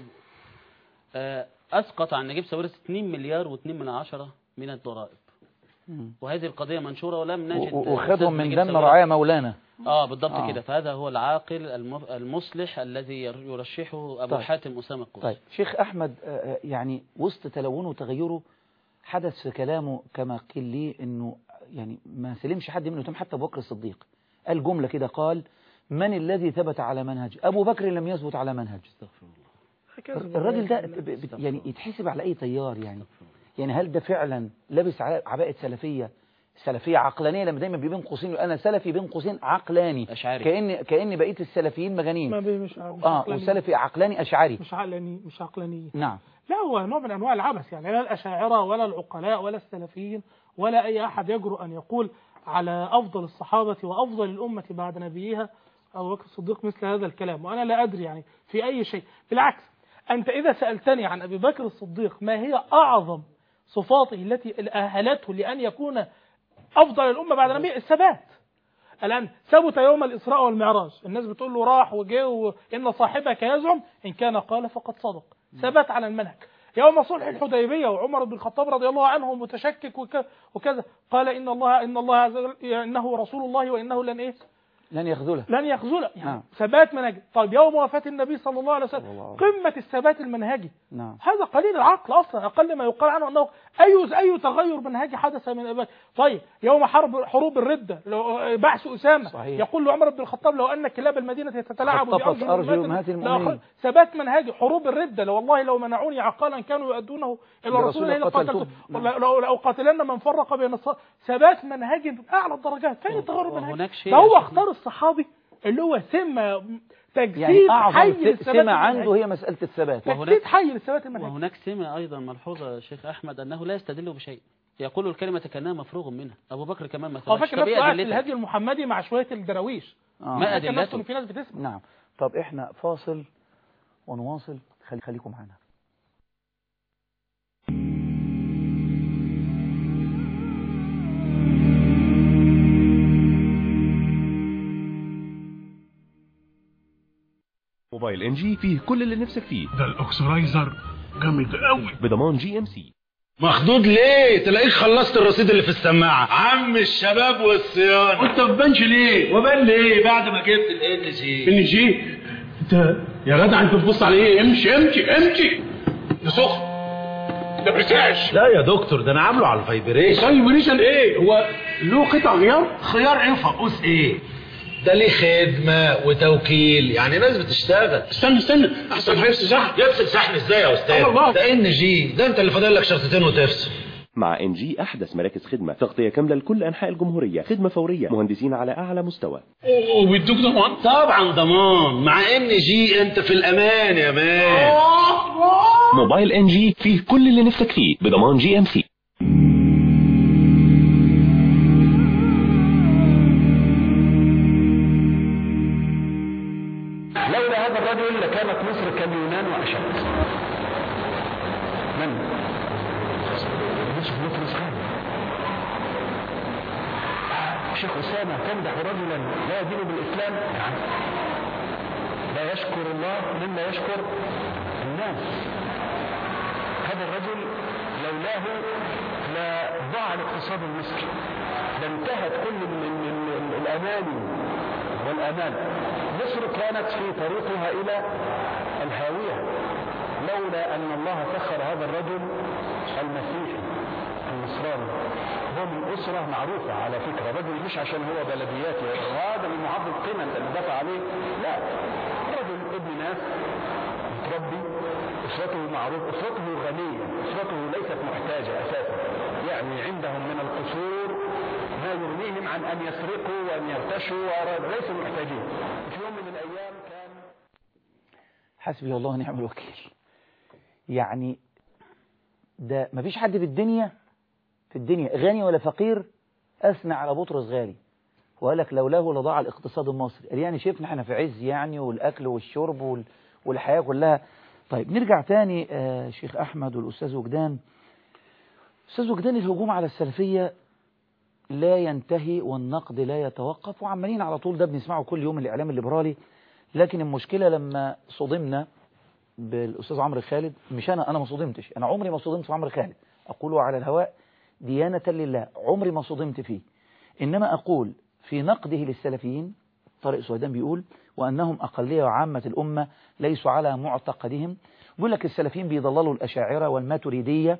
[SPEAKER 3] آه، أسقط عن نجيب ساويرس 2 مليار و2 من عشرة من الضرائب
[SPEAKER 2] مم.
[SPEAKER 3] وهذه القضية منشورة ولم نجد
[SPEAKER 2] و-
[SPEAKER 3] أستاذ
[SPEAKER 2] وخدهم من
[SPEAKER 3] نجيب
[SPEAKER 2] دم
[SPEAKER 3] ساويرس.
[SPEAKER 2] رعايا مولانا
[SPEAKER 3] اه بالضبط
[SPEAKER 2] آه.
[SPEAKER 3] كده فهذا هو العاقل المف- المصلح الذي ير- يرشحه أبو
[SPEAKER 2] طيب.
[SPEAKER 3] حاتم أسامة القوس
[SPEAKER 2] طيب شيخ أحمد آه، آه، يعني وسط تلونه وتغيره حدث في كلامه كما قيل لي أنه يعني ما سلمش حد منه تم حتى أبو بكر الصديق قال جملة كده قال من الذي ثبت على منهج أبو بكر لم يثبت على منهج
[SPEAKER 3] استغفر الله
[SPEAKER 2] الراجل ده ب- ب- يعني يتحسب على أي تيار يعني يعني هل ده فعلا لابس ع- عباءة سلفية سلفية عقلانية لما دايما بين قوسين أنا سلفي بين قوسين عقلاني
[SPEAKER 3] أشعري.
[SPEAKER 2] كأن كأن بقية السلفيين
[SPEAKER 4] ما
[SPEAKER 2] مجانين
[SPEAKER 4] بي مش مش
[SPEAKER 2] اه
[SPEAKER 4] عقلاني.
[SPEAKER 2] وسلفي عقلاني أشعري
[SPEAKER 4] مش عقلاني مش عقلانيين
[SPEAKER 2] نعم
[SPEAKER 4] لا هو نوع من انواع العبث يعني لا الاشاعره ولا العقلاء ولا السلفيين ولا اي احد يجرؤ ان يقول على افضل الصحابه وافضل الامه بعد نبيها ابو بكر الصديق مثل هذا الكلام وانا لا ادري يعني في اي شيء بالعكس انت اذا سالتني عن ابي بكر الصديق ما هي اعظم صفاته التي اهلته لان يكون افضل الامه بعد نبيه الثبات الآن ثبت يوم الإسراء والمعراج الناس بتقول له راح وجه وإن صاحبك يزعم إن كان قال فقد صدق ثبت على المنهج يوم صلح الحديبية وعمر بن الخطاب رضي الله عنه متشكك وك- وكذا قال إن الله إن الله عز وجل إنه رسول الله وإنه لن إيه
[SPEAKER 2] لن يخذله
[SPEAKER 4] لن يخذله يعني
[SPEAKER 2] نعم.
[SPEAKER 4] ثبات منهجي طيب يوم وفاة النبي صلى الله عليه
[SPEAKER 2] صلى
[SPEAKER 4] وسلم
[SPEAKER 2] الله عليه
[SPEAKER 4] قمة الثبات المنهجي
[SPEAKER 2] نعم
[SPEAKER 4] هذا قليل العقل اصلا اقل ما يقال عنه انه اي اي تغير منهجي حدث من اباك طيب يوم حرب حروب الرده لو بعث اسامه
[SPEAKER 2] صحيح.
[SPEAKER 4] يقول لعمر بن الخطاب لو ان كلاب المدينه تتلاعب
[SPEAKER 2] خطفت
[SPEAKER 4] بأرجل
[SPEAKER 2] أرجل
[SPEAKER 4] أمهات
[SPEAKER 2] أمهات
[SPEAKER 4] لا
[SPEAKER 2] المؤمنين.
[SPEAKER 4] أخ- ثبات منهجي حروب الرده لو والله لو منعوني عقالا كانوا يؤدونه الى
[SPEAKER 2] لرسول
[SPEAKER 4] رسول الله
[SPEAKER 2] الله
[SPEAKER 4] لقاتلته
[SPEAKER 2] قتلتم.
[SPEAKER 4] لو- لو لو قاتلن من فرق بين الص... ثبات منهجي اعلى الدرجات فين التغير
[SPEAKER 3] وهناك
[SPEAKER 4] المنهجي
[SPEAKER 3] شيء
[SPEAKER 4] ده هو
[SPEAKER 3] يا شيخنا.
[SPEAKER 4] اختار الصحابي اللي هو ثم تجسيد
[SPEAKER 2] يعني أعظم
[SPEAKER 4] حي
[SPEAKER 2] س-
[SPEAKER 4] للثبات
[SPEAKER 2] سمة
[SPEAKER 4] المنهجي.
[SPEAKER 2] عنده هي مسألة الثبات
[SPEAKER 4] تجسيد حي للثبات المنهجي
[SPEAKER 3] وهناك سمة أيضا ملحوظة يا شيخ أحمد أنه لا يستدل بشيء يقول الكلمة كأنها مفروغ منها أبو بكر كمان ما
[SPEAKER 4] هو
[SPEAKER 3] ثبتش.
[SPEAKER 4] فاكر
[SPEAKER 3] طب
[SPEAKER 4] نفسه
[SPEAKER 3] إيه
[SPEAKER 4] قاعد في
[SPEAKER 3] أدلتك؟
[SPEAKER 4] الهدي المحمدي مع شويه الدراويش
[SPEAKER 2] آه.
[SPEAKER 3] ما
[SPEAKER 4] فاكر نفسه
[SPEAKER 3] أدلته
[SPEAKER 4] ان في ناس بتسمع
[SPEAKER 2] نعم طب احنا فاصل ونواصل خلي خليكم معنا
[SPEAKER 8] موبايل ان جي فيه كل اللي نفسك فيه
[SPEAKER 9] ده الاكسرايزر جامد قوي
[SPEAKER 8] بضمان جي ام سي
[SPEAKER 10] مخدود ليه تلاقيك خلصت الرصيد اللي في السماعه عم الشباب والصيانه
[SPEAKER 9] وانت ما بانش ليه
[SPEAKER 10] وبان ليه بعد ما جبت الان جي
[SPEAKER 9] ان جي انت يا جدع انت بتبص على ايه امشي امشي امشي ده سخن ده بريتاش
[SPEAKER 10] لا يا دكتور ده انا عامله على الفايبريشن
[SPEAKER 9] سايبريشن ايه هو له قطع غيار
[SPEAKER 10] خيار ايه وفقوس ايه ده ليه خدمه وتوكيل يعني ناس بتشتغل
[SPEAKER 9] استنى استنى احسن هيفصل صح
[SPEAKER 10] يفصل شحن ازاي يا استاذ
[SPEAKER 9] آه والله.
[SPEAKER 10] ده ان جي ده انت اللي فاضل لك شرطتين وتفصل
[SPEAKER 8] مع ان جي احدث مراكز خدمه تغطيه كامله لكل انحاء الجمهوريه خدمه فوريه مهندسين على اعلى مستوى
[SPEAKER 9] وبيدوك ضمان
[SPEAKER 10] طبعا ضمان مع ان جي انت في الامان يا مان
[SPEAKER 8] موبايل ان جي فيه كل اللي نفسك فيه بضمان جي ام سي
[SPEAKER 5] لولا هذا الرجل لكانت مصر كاليونان وأشد من؟ يوسف بطرس خان شيخ أسامة تمدح رجلا لا يدين بالإسلام نعم لا يشكر الله من لا يشكر الناس هذا الرجل لولاه لضاع الاقتصاد المصري لانتهت كل من, من, من الأماني والآمال مصر كانت في طريقها إلى الهاوية لولا أن الله سخر هذا الرجل المسيحي النصراني هو من أسرة معروفة على فكرة رجل مش عشان هو بلدياتي وهذا من معظم القيمة اللي دفع عليه لا رجل ابن ناس متربي أسرته معروف أسرته غنية أسرته ليست محتاجة أساسا يعني عندهم من القصور ما يغنيهم عن أن يسرقوا وأن يرتشوا وليسوا محتاجين في يوم من الأيام كان
[SPEAKER 2] حسبي الله ونعم الوكيل يعني ده مفيش حد في الدنيا في الدنيا غني ولا فقير أثنى على بطرس غالي وقال لك لولاه لضاع الاقتصاد المصري قال يعني شفنا احنا في عز يعني والأكل والشرب وال- والحياة كلها طيب نرجع تاني آه شيخ أحمد والأستاذ وجدان أستاذ وجدان الهجوم على السلفية لا ينتهي والنقد لا يتوقف وعمالين على طول ده بنسمعه كل يوم الإعلام الليبرالي لكن المشكلة لما صدمنا بالأستاذ عمرو خالد مش أنا أنا ما صدمتش أنا عمري ما صدمت في عمرو خالد أقوله على الهواء ديانة لله عمري ما صدمت فيه إنما أقول في نقده للسلفيين طارق سويدان بيقول وأنهم أقلية وعامة الأمة ليسوا على معتقدهم بيقول لك السلفيين بيضللوا الأشاعرة والماتريدية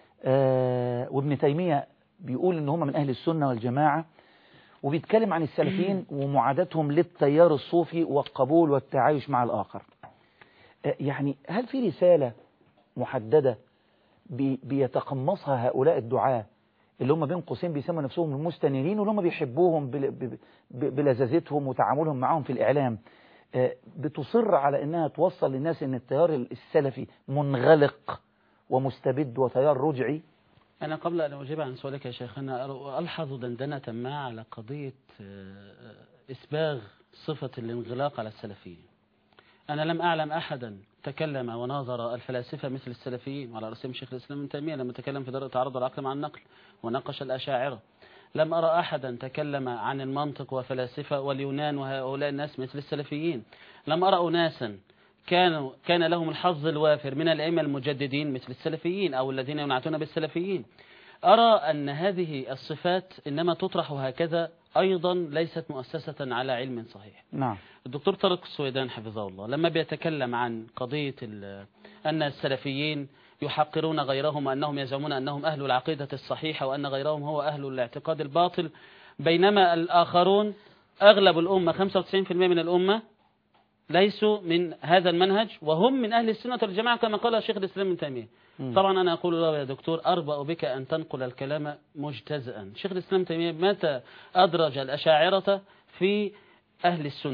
[SPEAKER 2] آه وابن تيمية بيقول إن هم من أهل السنة والجماعة وبيتكلم عن السلفيين ومعاداتهم للتيار الصوفي والقبول والتعايش مع الآخر آه، يعني هل في رسالة محددة بي- بيتقمصها هؤلاء الدعاة اللي هم بين قوسين بيسموا نفسهم المستنيرين واللي هم بيحبوهم بل- ب- ب- بلذاذتهم وتعاملهم معهم في الإعلام آه، بتصر على أنها توصل للناس أن التيار السلفي منغلق ومستبد وتيار رجعي
[SPEAKER 3] أنا قبل أن أجيب عن سؤالك يا شيخنا ألحظ دندنة ما على قضية آه، إسباغ صفة الانغلاق على السلفيين أنا لم أعلم أحدا تكلم وناظر الفلاسفة مثل السلفيين وعلى رأسهم شيخ الإسلام ابن تيمية لما تكلم في درء تعرض العقل مع النقل وناقش الأشاعرة لم أرى أحدا تكلم عن المنطق وفلاسفة واليونان وهؤلاء الناس مثل السلفيين لم أرى أناسا كانوا كان لهم الحظ الوافر من الأئمة المجددين مثل السلفيين أو الذين ينعتون بالسلفيين أرى أن هذه الصفات إنما تطرح هكذا أيضا ليست مؤسسة على علم صحيح
[SPEAKER 2] نعم
[SPEAKER 3] الدكتور طارق السويدان حفظه الله لما بيتكلم عن قضية ال- أن السلفيين يحقرون غيرهم وأنهم يزعمون أنهم أهل العقيدة الصحيحة وأن غيرهم هو أهل الاعتقاد الباطل بينما الآخرون أغلب الأمة 95% من الأمة ليسوا من هذا المنهج وهم من أهل السنة والجماعة كما قال شيخ الإسلام ابن تيمية
[SPEAKER 2] مم.
[SPEAKER 3] طبعا أنا أقول له يا دكتور أربأ بك أن تنقل الكلام مجتزئا شيخ الإسلام ابن تيمية متى أدرج الأشاعرة في أهل السنة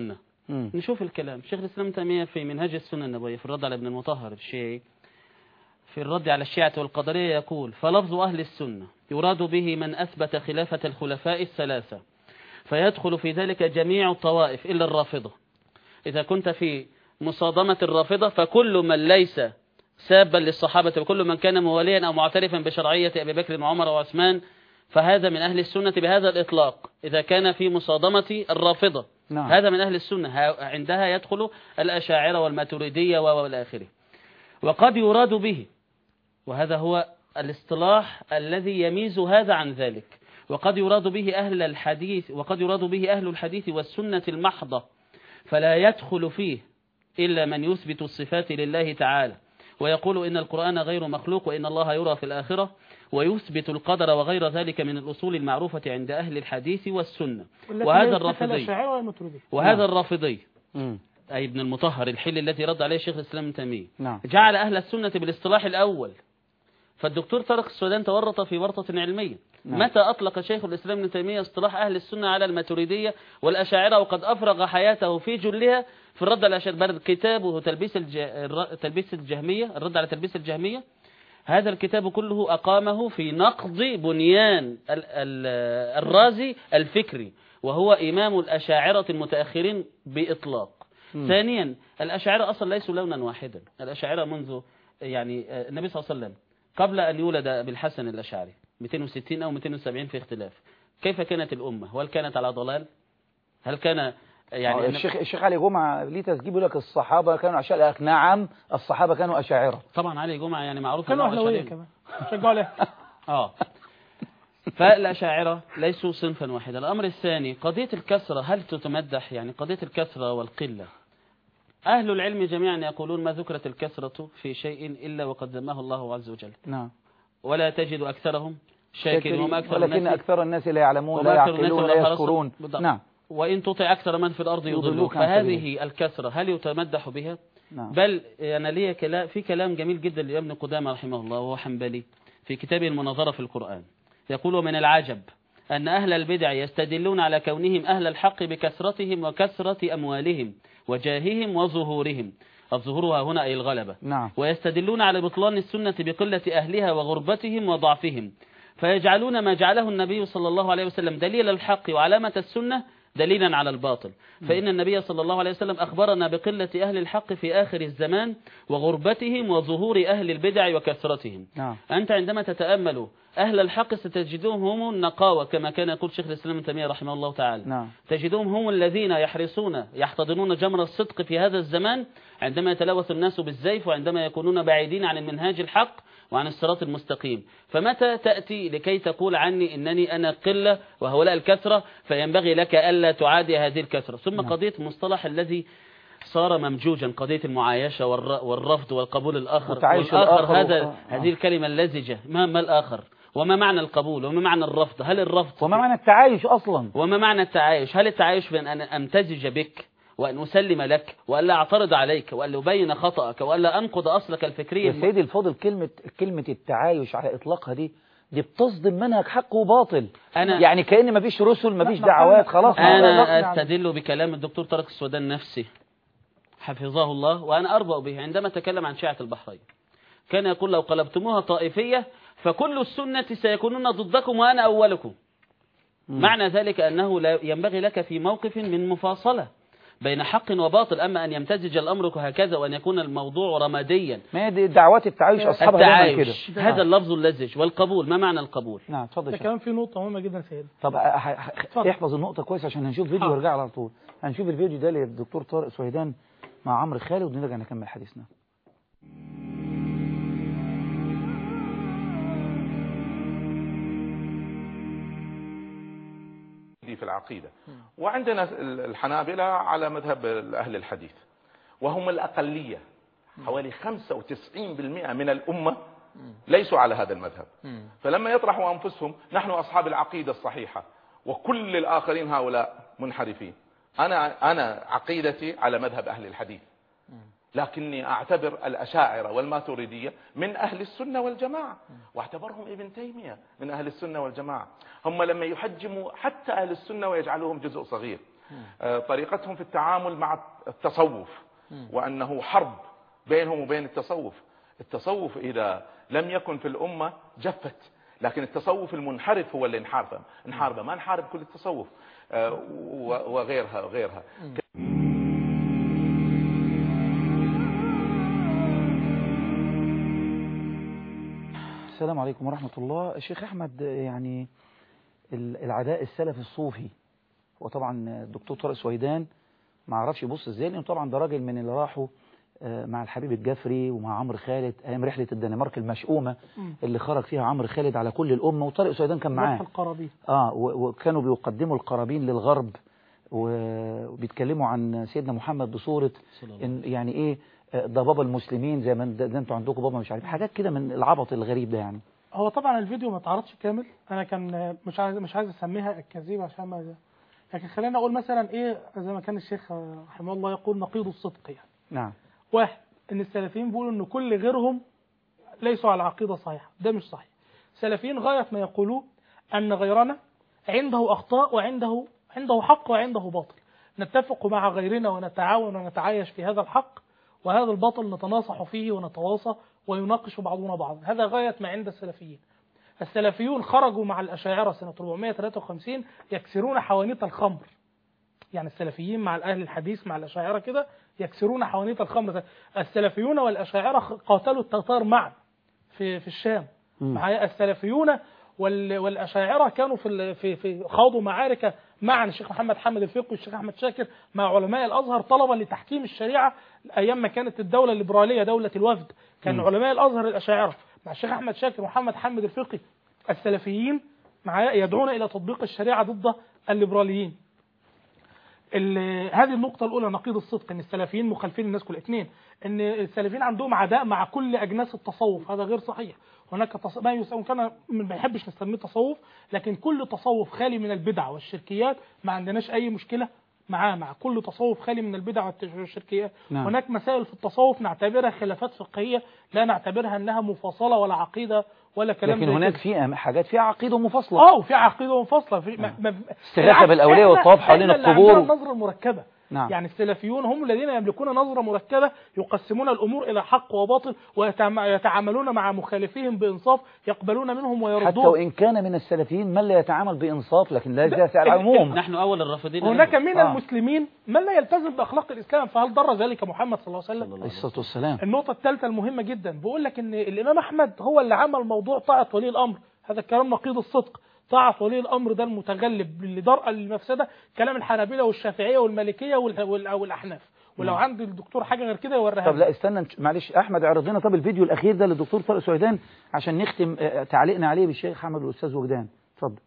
[SPEAKER 2] مم.
[SPEAKER 3] نشوف الكلام شيخ الإسلام تيمية في منهج السنة النبوية في الرد على ابن المطهر الشيعي في الرد على الشيعة والقدرية يقول فلفظ أهل السنة يراد به من أثبت خلافة الخلفاء الثلاثة فيدخل في ذلك جميع الطوائف إلا الرافضة إذا كنت في مصادمة الرافضة فكل من ليس سابا للصحابة وكل من كان مواليا أو معترفا بشرعية أبي بكر وعمر وعثمان فهذا من أهل السنة بهذا الإطلاق إذا كان في مصادمة الرافضة
[SPEAKER 2] نعم.
[SPEAKER 3] هذا من أهل السنة ها- عندها يدخل الأشاعرة والماتريدية والآخرة وقد يراد به وهذا هو الاصطلاح الذي يميز هذا عن ذلك وقد يراد به أهل الحديث وقد يراد به أهل الحديث والسنة المحضة فلا يدخل فيه إلا من يثبت الصفات لله تعالى ويقول إن القرآن غير مخلوق وإن الله يرى في الآخرة ويثبت القدر وغير ذلك من الأصول المعروفة عند أهل الحديث والسنة
[SPEAKER 4] والتي
[SPEAKER 3] وهذا
[SPEAKER 4] ليست
[SPEAKER 3] الرافضي
[SPEAKER 4] الأشاعرة والماتريدية
[SPEAKER 3] وهذا الرافضي
[SPEAKER 2] مم.
[SPEAKER 3] أي ابن المطهر الحل الذي رد عليه شيخ الإسلام ابن تيمية
[SPEAKER 2] نعم
[SPEAKER 3] جعل أهل السنة بالاصطلاح الأول فالدكتور طارق السودان تورط في ورطة علمية
[SPEAKER 2] نعم.
[SPEAKER 3] متى أطلق شيخ الإسلام ابن تيمية اصطلاح أهل السنة على الماتريدية والأشاعرة وقد أفرغ حياته في جلها في الرد على الأشاعرة بل كتابه تلبيس الج... الر- تلبيس الجهمية الرد على تلبيس الجهمية هذا الكتاب كله أقامه في نقض بنيان ال- ال- الرازي الفكري وهو إمام الأشاعرة المتأخرين بإطلاق
[SPEAKER 2] مم.
[SPEAKER 3] ثانيا الأشاعرة أصلا ليسوا لونا واحدا الأشاعرة منذ يعني آه، النبي صلى الله عليه وسلم قبل أن يولد بالحسن الأشعري 260 أو 270 في اختلاف كيف كانت الأمة وهل كانت على ضلال هل كان يعني
[SPEAKER 2] آه، الشيخ الشيخ علي جمعة ليه تسجيل يقول لك الصحابة كانوا أشاعرة قال لك نعم الصحابة كانوا أشاعرة
[SPEAKER 3] طبعا علي جمعة يعني معروف
[SPEAKER 4] كانوا
[SPEAKER 3] أنه
[SPEAKER 4] أهلاوية
[SPEAKER 3] أشعري.
[SPEAKER 4] كمان شجعوا عليها
[SPEAKER 3] اه فالأشاعرة ليسوا صنفا واحدا الأمر الثاني قضية الكثرة هل تتمدح يعني قضية الكثرة والقلة أهل العلم جميعا يقولون ما ذكرت الكثرة في شيء إلا وقد ذمه الله عز وجل
[SPEAKER 2] نعم
[SPEAKER 3] ولا تجد أكثرهم شاكرين وما أكثر
[SPEAKER 2] ولكن
[SPEAKER 3] الناس
[SPEAKER 2] أكثر الناس لا يعلمون
[SPEAKER 3] وما
[SPEAKER 2] لا
[SPEAKER 3] أكثر الناس
[SPEAKER 2] يعقلون
[SPEAKER 3] ولا
[SPEAKER 2] لا
[SPEAKER 3] حرصوا.
[SPEAKER 2] يذكرون
[SPEAKER 3] بالضبط.
[SPEAKER 2] نعم
[SPEAKER 3] وإن تطع أكثر من في الأرض
[SPEAKER 2] يضلوك
[SPEAKER 3] يضلوك
[SPEAKER 2] عن
[SPEAKER 3] فهذه الكثرة هل يتمدح بها
[SPEAKER 2] نعم
[SPEAKER 3] بل أنا لي كلام في كلام جميل جدا لابن قدامة رحمه الله وهو حنبلي في كتابه المناظرة في القرآن يقول ومن العجب أن أهل البدع يستدلون على كونهم أهل الحق بكثرتهم وكثرة أموالهم وجاههم وظهورهم الظهور ها هنا أي الغلبة
[SPEAKER 2] نعم
[SPEAKER 3] ويستدلون على بطلان السنة بقلة أهلها وغربتهم وضعفهم فيجعلون ما جعله النبي صلى الله عليه وسلم دليل الحق وعلامة السنة دليلا على الباطل فإن النبي صلى الله عليه وسلم أخبرنا بقلة أهل الحق في آخر الزمان وغربتهم وظهور أهل البدع وكثرتهم
[SPEAKER 2] نعم
[SPEAKER 3] أنت عندما تتأمل أهل الحق ستجدهم هم النقاوة كما كان يقول شيخ الإسلام ابن تيمية رحمه الله تعالى
[SPEAKER 2] نعم
[SPEAKER 3] تجدهم هم الذين يحرصون يحتضنون جمر الصدق في هذا الزمان عندما يتلوث الناس بالزيف وعندما يكونون بعيدين عن المنهاج الحق وعن الصراط المستقيم فمتى تأتي لكي تقول عني إنني أنا قلة وهؤلاء الكثرة فينبغي لك ألا تعادي هذه الكثرة ثم
[SPEAKER 2] نعم.
[SPEAKER 3] قضية مصطلح الذي صار ممجوجا قضية المعايشة والر- والرفض والقبول الآخر
[SPEAKER 2] وتعايش
[SPEAKER 3] والآخر
[SPEAKER 2] الآخر
[SPEAKER 3] هذا
[SPEAKER 2] و- آه.
[SPEAKER 3] هذه الكلمة اللزجة ما ما الآخر وما معنى القبول وما معنى الرفض هل الرفض
[SPEAKER 2] وما معنى التعايش أصلا
[SPEAKER 3] وما معنى التعايش هل التعايش بين أن أمتزج بك وأن أسلم لك وألا أعترض عليك وأن أبين خطأك وألا أنقض أصلك الفكري
[SPEAKER 2] يا سيدي الفاضل كلمة كلمة التعايش على إطلاقها دي دي بتصدم منهج حق وباطل
[SPEAKER 3] أنا
[SPEAKER 2] يعني كأن مفيش رسل مفيش
[SPEAKER 4] لا،
[SPEAKER 2] دعوات
[SPEAKER 4] لا،
[SPEAKER 2] خلاص
[SPEAKER 4] لا، لا،
[SPEAKER 3] أنا
[SPEAKER 4] لا.
[SPEAKER 3] أستدل بكلام الدكتور طارق السودان نفسه حفظه الله وأنا أربأ به عندما تكلم عن شيعة البحرين كان يقول لو قلبتموها طائفية فكل السنة سيكونون ضدكم وأنا أولكم
[SPEAKER 2] مم.
[SPEAKER 3] معنى ذلك أنه لا ينبغي لك في موقف من مفاصلة بين حق وباطل أما أن يمتزج الأمر هكذا وأن يكون الموضوع رماديا
[SPEAKER 2] ما هي دي دعوات التعايش أصحابها دايما كده
[SPEAKER 3] التعايش هذا اللفظ اللزج والقبول ما معنى القبول
[SPEAKER 2] نعم اتفضل
[SPEAKER 4] ده
[SPEAKER 2] يا شيخ.
[SPEAKER 4] كمان في نقطة مهمة جدا سيدنا
[SPEAKER 2] طب ه- ه-
[SPEAKER 4] اتفضل.
[SPEAKER 2] احفظ النقطة كويس عشان هنشوف فيديو
[SPEAKER 4] حاضر.
[SPEAKER 2] وارجع على طول هنشوف الفيديو ده للدكتور طارق سويدان مع عمرو خالد ونرجع نكمل حديثنا
[SPEAKER 11] دي في العقيدة وعندنا الحنابلة على مذهب أهل الحديث وهم الأقلية حوالي 95% من الأمة ليسوا على هذا المذهب فلما يطرحوا أنفسهم نحن أصحاب العقيدة الصحيحة وكل الآخرين هؤلاء منحرفين أنا أنا عقيدتي على مذهب أهل الحديث لكني أعتبر الأشاعرة والماتريدية من أهل السنة والجماعة واعتبرهم ابن تيمية من أهل السنة والجماعة هم لما يحجموا حتى أهل السنة ويجعلوهم جزء صغير آه، طريقتهم في التعامل مع التصوف وأنه حرب بينهم وبين التصوف التصوف إذا لم يكن في الأمة جفت لكن التصوف المنحرف هو اللي انحارب انحارب ما انحارب كل التصوف آه، و- وغيرها وغيرها
[SPEAKER 2] السلام عليكم ورحمة الله الشيخ أحمد يعني ال- العداء السلفي الصوفي وطبعا الدكتور طارق سويدان ما عرفش يبص ازاي لانه طبعا ده راجل من اللي راحوا آه، مع الحبيب الجفري ومع عمرو خالد ايام رحله الدنمارك المشؤومه
[SPEAKER 4] مم.
[SPEAKER 2] اللي خرج فيها عمرو خالد على كل الامه وطارق سويدان كان معاه
[SPEAKER 4] ذبح القرابين
[SPEAKER 2] اه و- وكانوا بيقدموا القرابين للغرب و- وبيتكلموا عن سيدنا محمد بصوره إن يعني ايه آه، ده بابا المسلمين زي ما ده, ده انتوا عندكم بابا مش عارف حاجات كده من العبط الغريب ده يعني
[SPEAKER 4] هو طبعا الفيديو ما اتعرضش كامل انا كان مش عايز مش عايز اسميها الكذيب عشان ما لكن خلينا اقول مثلا ايه زي ما كان الشيخ رحمه الله يقول نقيض الصدق يعني
[SPEAKER 2] نعم
[SPEAKER 4] واحد ان السلفيين بيقولوا ان كل غيرهم ليسوا على عقيده صحيحه ده مش صحيح السلفيين غايه ما يقولون ان غيرنا عنده اخطاء وعنده عنده حق وعنده باطل نتفق مع غيرنا ونتعاون ونتعايش في هذا الحق وهذا الباطل نتناصح فيه ونتواصى ويناقش بعضنا بعضا هذا غايه ما عند السلفيين السلفيون خرجوا مع الاشاعره سنه 453 يكسرون حوانيت الخمر يعني السلفيين مع اهل الحديث مع الاشاعره كده يكسرون حوانيت الخمر السلفيون والاشاعره قاتلوا التتار معا في في الشام معايا السلفيون وال- والاشاعره كانوا في ال- في في خاضوا معارك مع الشيخ محمد حامد الفقي والشيخ احمد شاكر مع علماء الازهر طلبا لتحكيم الشريعه ايام ما كانت الدوله الليبراليه دوله الوفد كان
[SPEAKER 2] مم.
[SPEAKER 4] علماء الازهر الاشاعره مع الشيخ احمد شاكر ومحمد حامد الفقي السلفيين معايا يدعون الى تطبيق الشريعه ضد الليبراليين ال- هذه النقطة الأولى نقيض الصدق إن السلفيين مخالفين الناس كل اثنين إن السلفيين عندهم عداء مع كل أجناس التصوف هذا غير صحيح هناك تص... ما يسمى كان ما بنحبش نسميه تصوف لكن كل تصوف خالي من البدع والشركيات ما عندناش أي مشكلة معاه مع كل تصوف خالي من البدع والشركيات
[SPEAKER 2] نعم.
[SPEAKER 4] هناك مسائل في التصوف نعتبرها خلافات فقهية لا نعتبرها أنها مفاصلة ولا عقيدة ولا كلام
[SPEAKER 2] لكن
[SPEAKER 4] زي
[SPEAKER 2] هناك
[SPEAKER 4] كده.
[SPEAKER 2] في حاجات فيها عقيده مفصله
[SPEAKER 4] اه وفي عقيده منفصله في ما ما
[SPEAKER 2] استغاثة بالأولياء
[SPEAKER 4] إحنا-
[SPEAKER 2] والطواف حوالين
[SPEAKER 4] إحنا اللي
[SPEAKER 2] القبور.
[SPEAKER 4] عندنا النظره المركبه
[SPEAKER 2] نعم.
[SPEAKER 4] يعني السلفيون هم الذين يملكون نظره مركبه يقسمون الامور الى حق وباطل ويتعاملون مع مخالفيهم بانصاف يقبلون منهم
[SPEAKER 2] حتى
[SPEAKER 4] ويردون
[SPEAKER 2] وإن كان من السلفيين من لا يتعامل بإنصاف لكن لا يجازي على العموم
[SPEAKER 3] نحن أول الرافضين
[SPEAKER 4] هناك
[SPEAKER 3] له.
[SPEAKER 4] من
[SPEAKER 2] آه.
[SPEAKER 4] المسلمين من لا يلتزم باخلاق الاسلام فهل ضر ذلك محمد صلى الله عليه وسلم
[SPEAKER 2] عليه الصلاة والسلام
[SPEAKER 4] النقطة الثالثة المهمة جدا بيقول لك ان الامام احمد هو اللي عمل موضوع طاعة ولي الامر هذا الكلام نقيض الصدق طاعة ولي الامر ده المتغلب لدرء المفسدة كلام الحنابلة والشافعية والمالكية وال- وال- والاحناف ولو
[SPEAKER 2] نعم.
[SPEAKER 4] عند الدكتور حاجة غير كده يوريها
[SPEAKER 2] طب
[SPEAKER 4] لي.
[SPEAKER 2] لا استنى نش- معلش أحمد اعرض لنا طب الفيديو الأخير ده للدكتور طارق سويدان عشان نختم آه، تعليقنا عليه بالشيخ أحمد والأستاذ وجدان اتفضل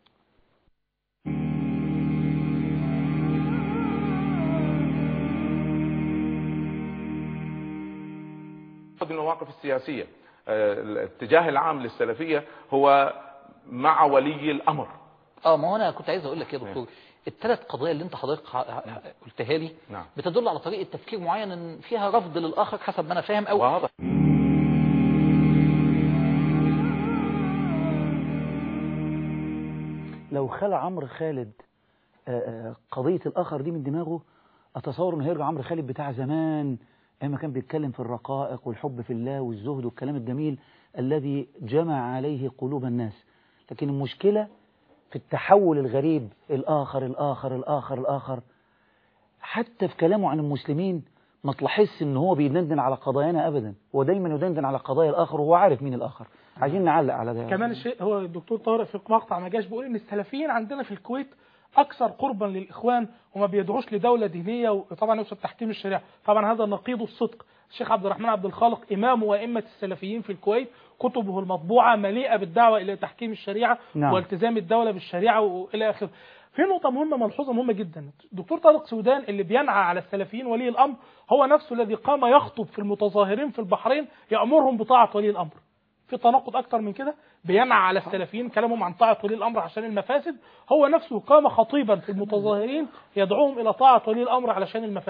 [SPEAKER 11] من المواقف السياسية آه، الاتجاه العام للسلفية هو مع ولي الأمر
[SPEAKER 12] اه ما هو انا كنت عايز اقول لك يا دكتور الثلاث قضايا اللي انت حضرتك ح- ح- قلتها لي
[SPEAKER 11] نعم
[SPEAKER 12] بتدل على طريقه تفكير معين ان فيها رفض للاخر حسب ما انا فاهم او
[SPEAKER 11] واضح
[SPEAKER 2] لو خلع عمرو خالد آه، آه، قضية الآخر دي من دماغه أتصور إنه هيرجع عمرو خالد بتاع زمان أيام ما كان بيتكلم في الرقائق والحب في الله والزهد والكلام الجميل الذي جمع عليه قلوب الناس لكن المشكلة في التحول الغريب الآخر الآخر الآخر الآخر حتى في كلامه عن المسلمين ما تلاحظش ان هو بيدندن على قضايانا ابدا هو دايما يدندن على قضايا الاخر وهو عارف مين الاخر عايزين نعلق على ده
[SPEAKER 4] كمان الشيء هو الدكتور طارق في مقطع ما جاش بيقول ان السلفيين عندنا في الكويت اكثر قربا للاخوان وما بيدعوش لدوله دينيه وطبعا يقصد تحكيم الشريعه طبعا هذا نقيض الصدق الشيخ عبد الرحمن عبد الخالق امام وائمه السلفيين في الكويت كتبه المطبوعه مليئه بالدعوه الى تحكيم الشريعه
[SPEAKER 2] نعم.
[SPEAKER 4] والتزام الدوله بالشريعه والى اخره في نقطة مهمة ملحوظة مهمة جدا دكتور طارق سودان اللي بينعى على السلفيين ولي الأمر هو نفسه الذي قام يخطب في المتظاهرين في البحرين يأمرهم بطاعة ولي الأمر في تناقض اكتر من كده بينعى على السلفيين كلامهم عن طاعه ولي الامر عشان المفاسد هو نفسه قام خطيبا في المتظاهرين يدعوهم الى طاعه ولي الامر علشان المفاسد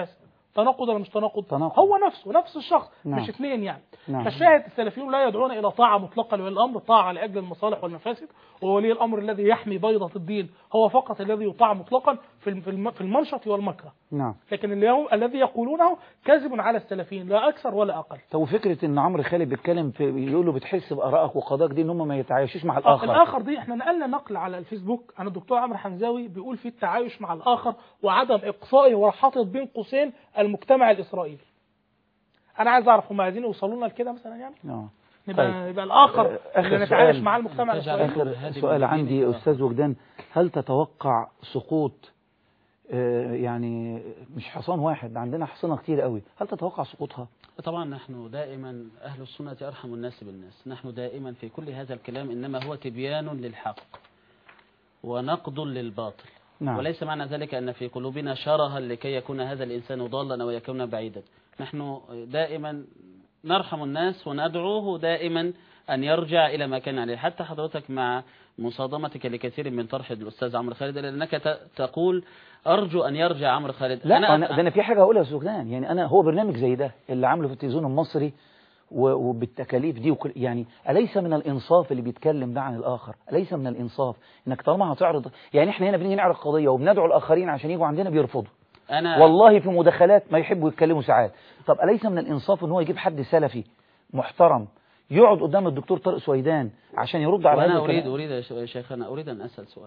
[SPEAKER 4] تناقض ولا مش تناقض
[SPEAKER 2] تناقض.
[SPEAKER 4] هو نفسه نفس الشخص
[SPEAKER 2] نعم.
[SPEAKER 4] مش اثنين يعني
[SPEAKER 2] نعم.
[SPEAKER 4] فالشاهد السلفيون لا يدعون الى طاعه مطلقه لولي الامر طاعه لاجل المصالح والمفاسد وولي الامر الذي يحمي بيضه الدين هو فقط الذي يطاع مطلقا في الم- في الم- في المنشط والمكره
[SPEAKER 2] نعم
[SPEAKER 4] لكن اللي هو الذي يقولونه كاذب على السلفيين لا اكثر ولا اقل
[SPEAKER 2] طب فكرة ان عمرو خالد بيتكلم في بيقول له بتحس بارائك وقضاك دي ان هم ما يتعايشوش مع الاخر
[SPEAKER 4] الاخر دي احنا نقلنا نقل على الفيسبوك عن الدكتور عمرو حمزاوي بيقول في التعايش مع الاخر وعدم اقصائه وحاطط بين قوسين المجتمع الاسرائيلي انا عايز اعرف هم عايزين يوصلوا لنا لكده مثلا يعني
[SPEAKER 2] آه.
[SPEAKER 4] نبقى
[SPEAKER 2] طيب.
[SPEAKER 4] يبقى الاخر
[SPEAKER 2] آه،
[SPEAKER 4] اللي
[SPEAKER 2] آخر
[SPEAKER 4] نتعايش
[SPEAKER 2] سؤال.
[SPEAKER 4] مع المجتمع الاسرائيلي
[SPEAKER 2] آخر سؤال عندي أستاذ وجدان هل تتوقع سقوط آه، يعني مش حصان واحد عندنا حصانة كتير قوي هل تتوقع سقوطها
[SPEAKER 3] طبعا نحن دائما أهل السنة أرحم الناس بالناس نحن دائما في كل هذا الكلام إنما هو تبيان للحق ونقد للباطل
[SPEAKER 2] نعم.
[SPEAKER 3] وليس معنى ذلك أن في قلوبنا شرها لكي يكون هذا الإنسان ضالا أو يكون بعيدا نحن دائما نرحم الناس وندعوه دائما أن يرجع إلى ما كان عليه حتى حضرتك مع مصادمتك لكثير من طرح الأستاذ عمرو خالد لأنك ت- تقول أرجو أن يرجع عمرو خالد
[SPEAKER 2] لا أنا, أنا ده أنا في حاجة أقولها يا أستاذ وجدان يعني أنا هو برنامج زي ده اللي عامله في التلفزيون المصري و- وبالتكاليف دي وكل يعني أليس من الإنصاف اللي بيتكلم ده عن الآخر أليس من الإنصاف إنك طالما هتعرض يعني إحنا هنا بنيجي نعرض قضية وبندعو الآخرين عشان يجوا عندنا بيرفضوا
[SPEAKER 3] أنا
[SPEAKER 2] والله في مداخلات ما يحبوا يتكلموا ساعات طب أليس من الإنصاف إن هو يجيب حد سلفي محترم يقعد قدام الدكتور طارق سويدان عشان يرد على هذا
[SPEAKER 3] وأنا أريد
[SPEAKER 2] الكلام؟
[SPEAKER 3] أريد يا ش- يا شيخنا أريد أن أسأل سؤال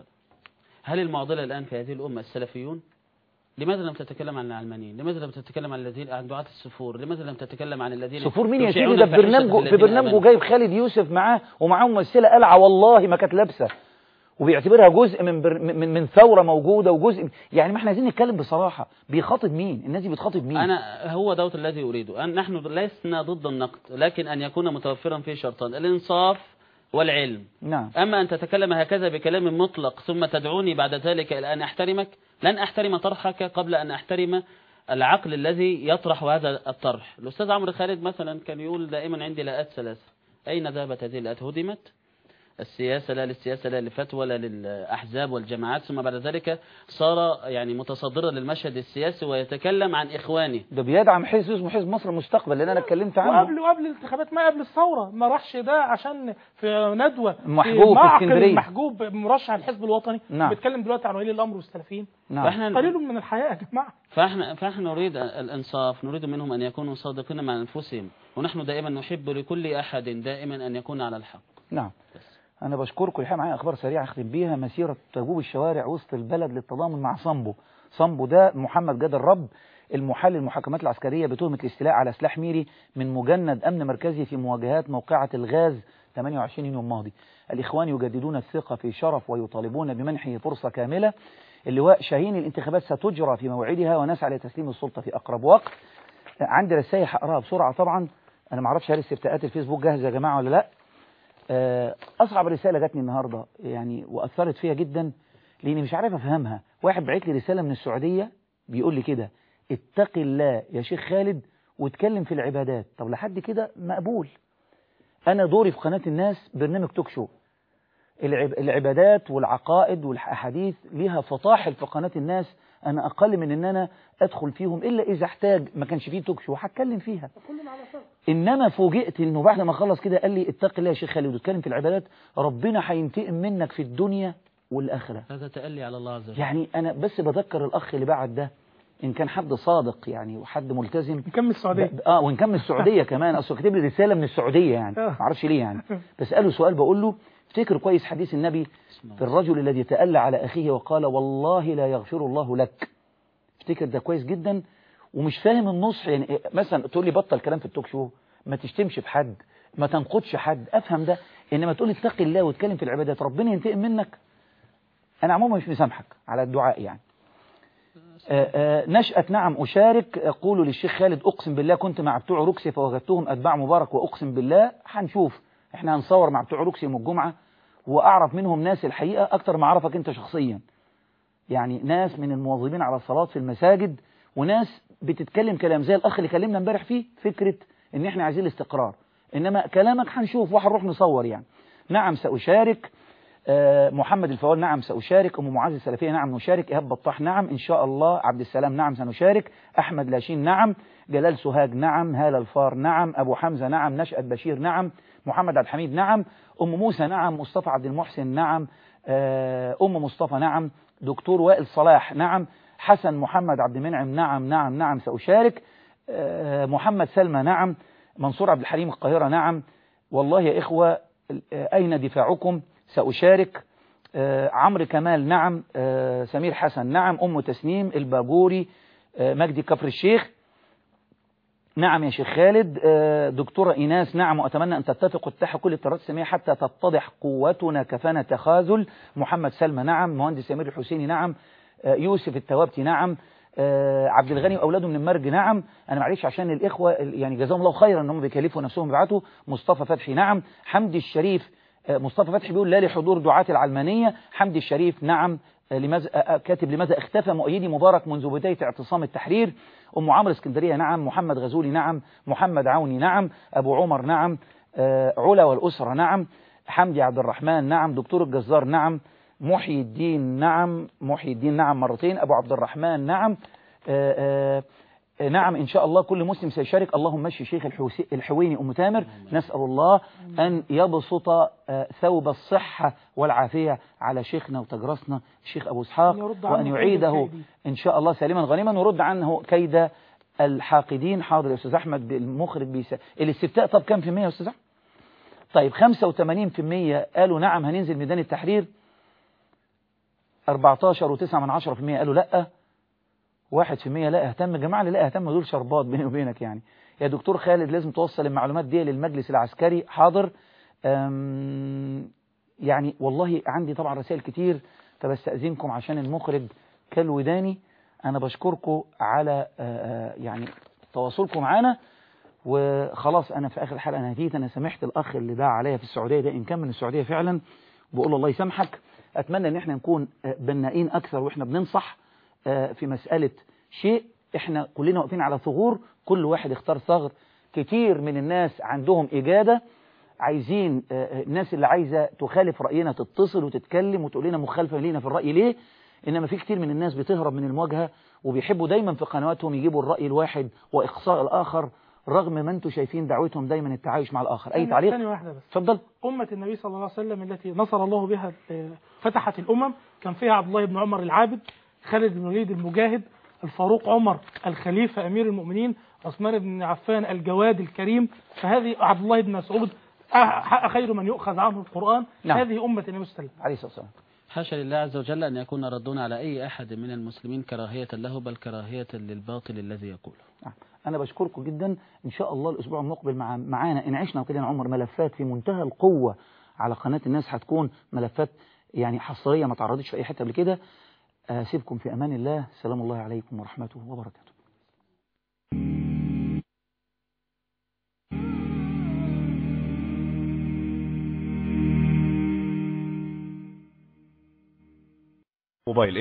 [SPEAKER 3] هل المعضلة الآن في هذه الأمة السلفيون؟ لماذا لم تتكلم عن العلمانيين؟ لماذا لم تتكلم عن الذين عن دعاة السفور؟ لماذا لم تتكلم عن الذين
[SPEAKER 2] صفور مين يا
[SPEAKER 3] يشيعون
[SPEAKER 2] سيدي ده في
[SPEAKER 3] الفاحشة
[SPEAKER 2] برنامجه في
[SPEAKER 3] الذين
[SPEAKER 2] برنامجه
[SPEAKER 3] آمنوا؟
[SPEAKER 2] جايب خالد يوسف معاه ومعاه ممثله قلعه والله ما كانت لابسه وبيعتبرها جزء من بر من من ثوره موجوده وجزء يعني ما احنا عايزين نتكلم بصراحه بيخاطب مين الناس دي بتخاطب مين
[SPEAKER 3] أنا هو دوت الذي أريده أن نحن لسنا ضد النقد لكن أن يكون متوفرا فيه شرطان الإنصاف والعلم
[SPEAKER 2] نعم
[SPEAKER 3] أما أن تتكلم هكذا بكلام مطلق ثم تدعوني بعد ذلك إلى أن أحترمك لن أحترم طرحك قبل أن أحترم العقل الذي يطرح هذا الطرح الأستاذ عمرو خالد مثلا كان يقول دائما عندي لاءات ثلاثة أين ذهبت هذه اللاءات هدمت السياسة لا للسياسة لا للفتوى لا للأحزاب والجماعات ثم بعد ذلك صار يعني متصدرا للمشهد السياسي ويتكلم عن إخوانه
[SPEAKER 2] ده بيدعم حزب اسمه حزب مصر المستقبل اللي انا اتكلمت عنه
[SPEAKER 4] وقبل وقبل الانتخابات ما قبل الثوره ما راحش ده عشان في ندوه
[SPEAKER 2] محجوب في
[SPEAKER 4] معقل
[SPEAKER 2] اسكندرية.
[SPEAKER 4] محجوب مرشح الحزب الوطني
[SPEAKER 2] نعم.
[SPEAKER 4] بيتكلم دلوقتي عن ولي الامر والسلفيين
[SPEAKER 2] نعم.
[SPEAKER 3] فإحنا
[SPEAKER 4] قليل من الحياه يا جماعه
[SPEAKER 3] فاحنا فاحنا نريد الانصاف نريد منهم ان يكونوا صادقين مع انفسهم ونحن دائما نحب لكل احد دائما ان يكون على الحق
[SPEAKER 2] نعم انا بشكركم الحقيقه معايا اخبار سريعه اختم بيها مسيره تجوب الشوارع وسط البلد للتضامن مع صامبو صامبو ده محمد جاد الرب المحلل المحاكمات العسكريه بتهمه الاستيلاء على سلاح ميري من مجند امن مركزي في مواجهات موقعه الغاز 28 يونيو الماضي الاخوان يجددون الثقه في شرف ويطالبون بمنحه فرصه كامله اللواء شاهين الانتخابات ستجرى في موعدها ونسعى لتسليم السلطه في اقرب وقت عندي رسائل هقراها بسرعه طبعا انا ما اعرفش هل استفتاءات الفيسبوك جاهزه يا جماعه ولا لا آه، اصعب رساله جاتني النهارده يعني واثرت فيا جدا لاني مش عارف افهمها واحد بعت لي رساله من السعوديه بيقول لي كده اتق الله يا شيخ خالد واتكلم في العبادات طب لحد كده مقبول انا دوري في قناه الناس برنامج توك شو العب... العبادات والعقائد والاحاديث ليها فطاحل في قناه الناس انا اقل من ان انا ادخل فيهم الا اذا احتاج ما كانش فيه توك شو هتكلم فيها انما فوجئت انه بعد ما خلص كده قال لي اتق الله يا شيخ خالد واتكلم في العبادات ربنا هينتقم منك في الدنيا والاخره
[SPEAKER 3] هذا تألي على الله عز وجل
[SPEAKER 2] يعني انا بس بذكر الاخ اللي بعد ده ان كان حد صادق يعني وحد ملتزم
[SPEAKER 4] نكمل السعوديه
[SPEAKER 2] ب- اه وان كان من السعوديه كمان اصل كاتب لي رساله من السعوديه يعني ما اعرفش ليه يعني بساله سؤال بقول له افتكر كويس حديث النبي في الرجل الذي تألى على اخيه وقال والله لا يغفر الله لك افتكر ده كويس جدا ومش فاهم النصح يعني إيه، مثلا تقول لي بطل كلام في التوك شو ما تشتمش في حد ما تنقدش حد افهم ده انما تقول لي اتق الله واتكلم في العبادات ربنا ينتقم منك انا عموما مش مسامحك على الدعاء يعني آه، آه، نشأة نعم أشارك أقول للشيخ خالد أقسم بالله كنت مع بتوع روكسي فوجدتهم أتباع مبارك وأقسم بالله هنشوف إحنا هنصور مع بتوع روكسي يوم الجمعة وأعرف منهم ناس الحقيقة أكتر ما أعرفك أنت شخصيا يعني ناس من المواظبين على الصلاة في المساجد وناس بتتكلم كلام زي الأخ اللي كلمنا امبارح فيه فكرة إن إحنا عايزين الاستقرار إنما كلامك هنشوف وهنروح نصور يعني نعم سأشارك آه، محمد الفوال نعم سأشارك أم معاذ السلفية نعم نشارك إيهاب بطاح نعم إن شاء الله عبد السلام نعم سنشارك أحمد لاشين نعم جلال سوهاج نعم هالة الفار نعم أبو حمزة نعم نشأت بشير نعم محمد عبد الحميد نعم أم موسى نعم مصطفى عبد المحسن نعم آه، أم مصطفى نعم دكتور وائل صلاح نعم حسن محمد عبد المنعم نعم نعم نعم سأشارك آه، محمد سلمى نعم منصور عبد الحليم القاهرة نعم والله يا إخوة آه، أين دفاعكم سأشارك آه، عمرو كمال نعم آه، سمير حسن نعم أم تسنيم الباجوري آه، مجدي كفر الشيخ نعم يا شيخ خالد آه، دكتورة إيناس نعم وأتمنى أن تتفق وتتحى كل الاضطرارات السامية حتى تتضح قوتنا كفانا تخاذل محمد سلمى نعم مهندس سمير الحسيني نعم آه، يوسف التوابتي نعم آه، عبد الغني وأولاده من المرج نعم أنا معلش عشان الإخوة يعني جزاهم الله خيرا أنهم بيكلفوا نفسهم يبعتوا مصطفى فتحي نعم حمدي الشريف آه، مصطفى فتحي بيقول لا لحضور دعاة العلمانية حمدي الشريف نعم آه، لماذا آه، آه، كاتب لماذا اختفى مؤيدي مبارك منذ بداية اعتصام التحرير أم عمرو اسكندرية نعم محمد غزولي نعم محمد عوني نعم أبو عمر نعم آه، علا والأسرة نعم حمدي عبد الرحمن نعم دكتور الجزار نعم محي الدين نعم محي الدين نعم مرتين أبو عبد الرحمن نعم آه، آه، نعم إن شاء الله كل مسلم سيشارك اللهم مشي شيخ الحوسي- الحويني أم تامر نسأل الله أن يبسط آه، ثوب الصحة والعافية على شيخنا وتجرسنا الشيخ أبو إسحاق
[SPEAKER 4] أن يرد عنه
[SPEAKER 2] وأن
[SPEAKER 4] كيد
[SPEAKER 2] يعيده
[SPEAKER 4] الكائدين.
[SPEAKER 2] إن شاء الله سالما غانما ورد عنه كيد الحاقدين حاضر يا أستاذ أحمد المخرج بيسا الاستفتاء طب كم في المية يا أستاذ أحمد طيب 85% قالوا نعم هننزل ميدان التحرير 14 و9 من 10% قالوا لا 1% لا اهتم جماعة اللي لا اهتم دول شربات بيني وبينك يعني يا دكتور خالد لازم توصل المعلومات دي للمجلس العسكري حاضر أم، يعني والله عندي طبعا رسائل كتير فبستأذنكم عشان المخرج كالوداني أنا بشكركم على آه، آه، يعني تواصلكم معانا وخلاص أنا في آخر الحلقة نهديت أنا سامحت الأخ اللي دعا عليا في السعودية ده إن كان من السعودية فعلا بقول له الله يسامحك أتمنى إن احنا نكون آه، بنائين أكثر وإحنا بننصح آه، في مسألة شيء احنا كلنا واقفين على ثغور كل واحد اختار ثغر كتير من الناس عندهم إجادة عايزين آه، آه، الناس اللي عايزة تخالف رأينا تتصل وتتكلم وتقول لنا مخالفة لينا في الرأي ليه إنما في كتير من الناس بتهرب من المواجهة وبيحبوا دايما في قنواتهم يجيبوا الرأي الواحد وإقصاء الآخر رغم ما انتم شايفين دعوتهم دايما التعايش مع الآخر أي
[SPEAKER 4] ثانية-
[SPEAKER 2] تعليق
[SPEAKER 4] ثانية واحدة بس
[SPEAKER 2] اتفضل
[SPEAKER 4] أمة النبي صلى الله عليه وسلم التي نصر الله بها آه، فتحت الأمم كان فيها عبد الله بن عمر العابد خالد بن الوليد المجاهد الفاروق عمر الخليفة أمير المؤمنين عثمان بن عفان الجواد الكريم فهذه عبد الله بن مسعود أح- خير من يؤخذ عنه القرآن
[SPEAKER 2] نعم.
[SPEAKER 4] هذه أمة النبي صلى الله عليه وسلم
[SPEAKER 2] عليه الصلاة والسلام
[SPEAKER 3] حاشا لله عز وجل أن يكون ردنا على أي أحد من المسلمين كراهية له بل كراهية للباطل الذي يقوله
[SPEAKER 2] أنا بشكركم جدا إن شاء الله الأسبوع المقبل مع معانا إن عشنا وكده يا عمر ملفات في منتهى القوة على قناة الناس هتكون ملفات يعني حصرية ما تعرضتش في أي حتة قبل كده أسيبكم في أمان الله سلام الله عليكم ورحمته وبركاته
[SPEAKER 13] موبايل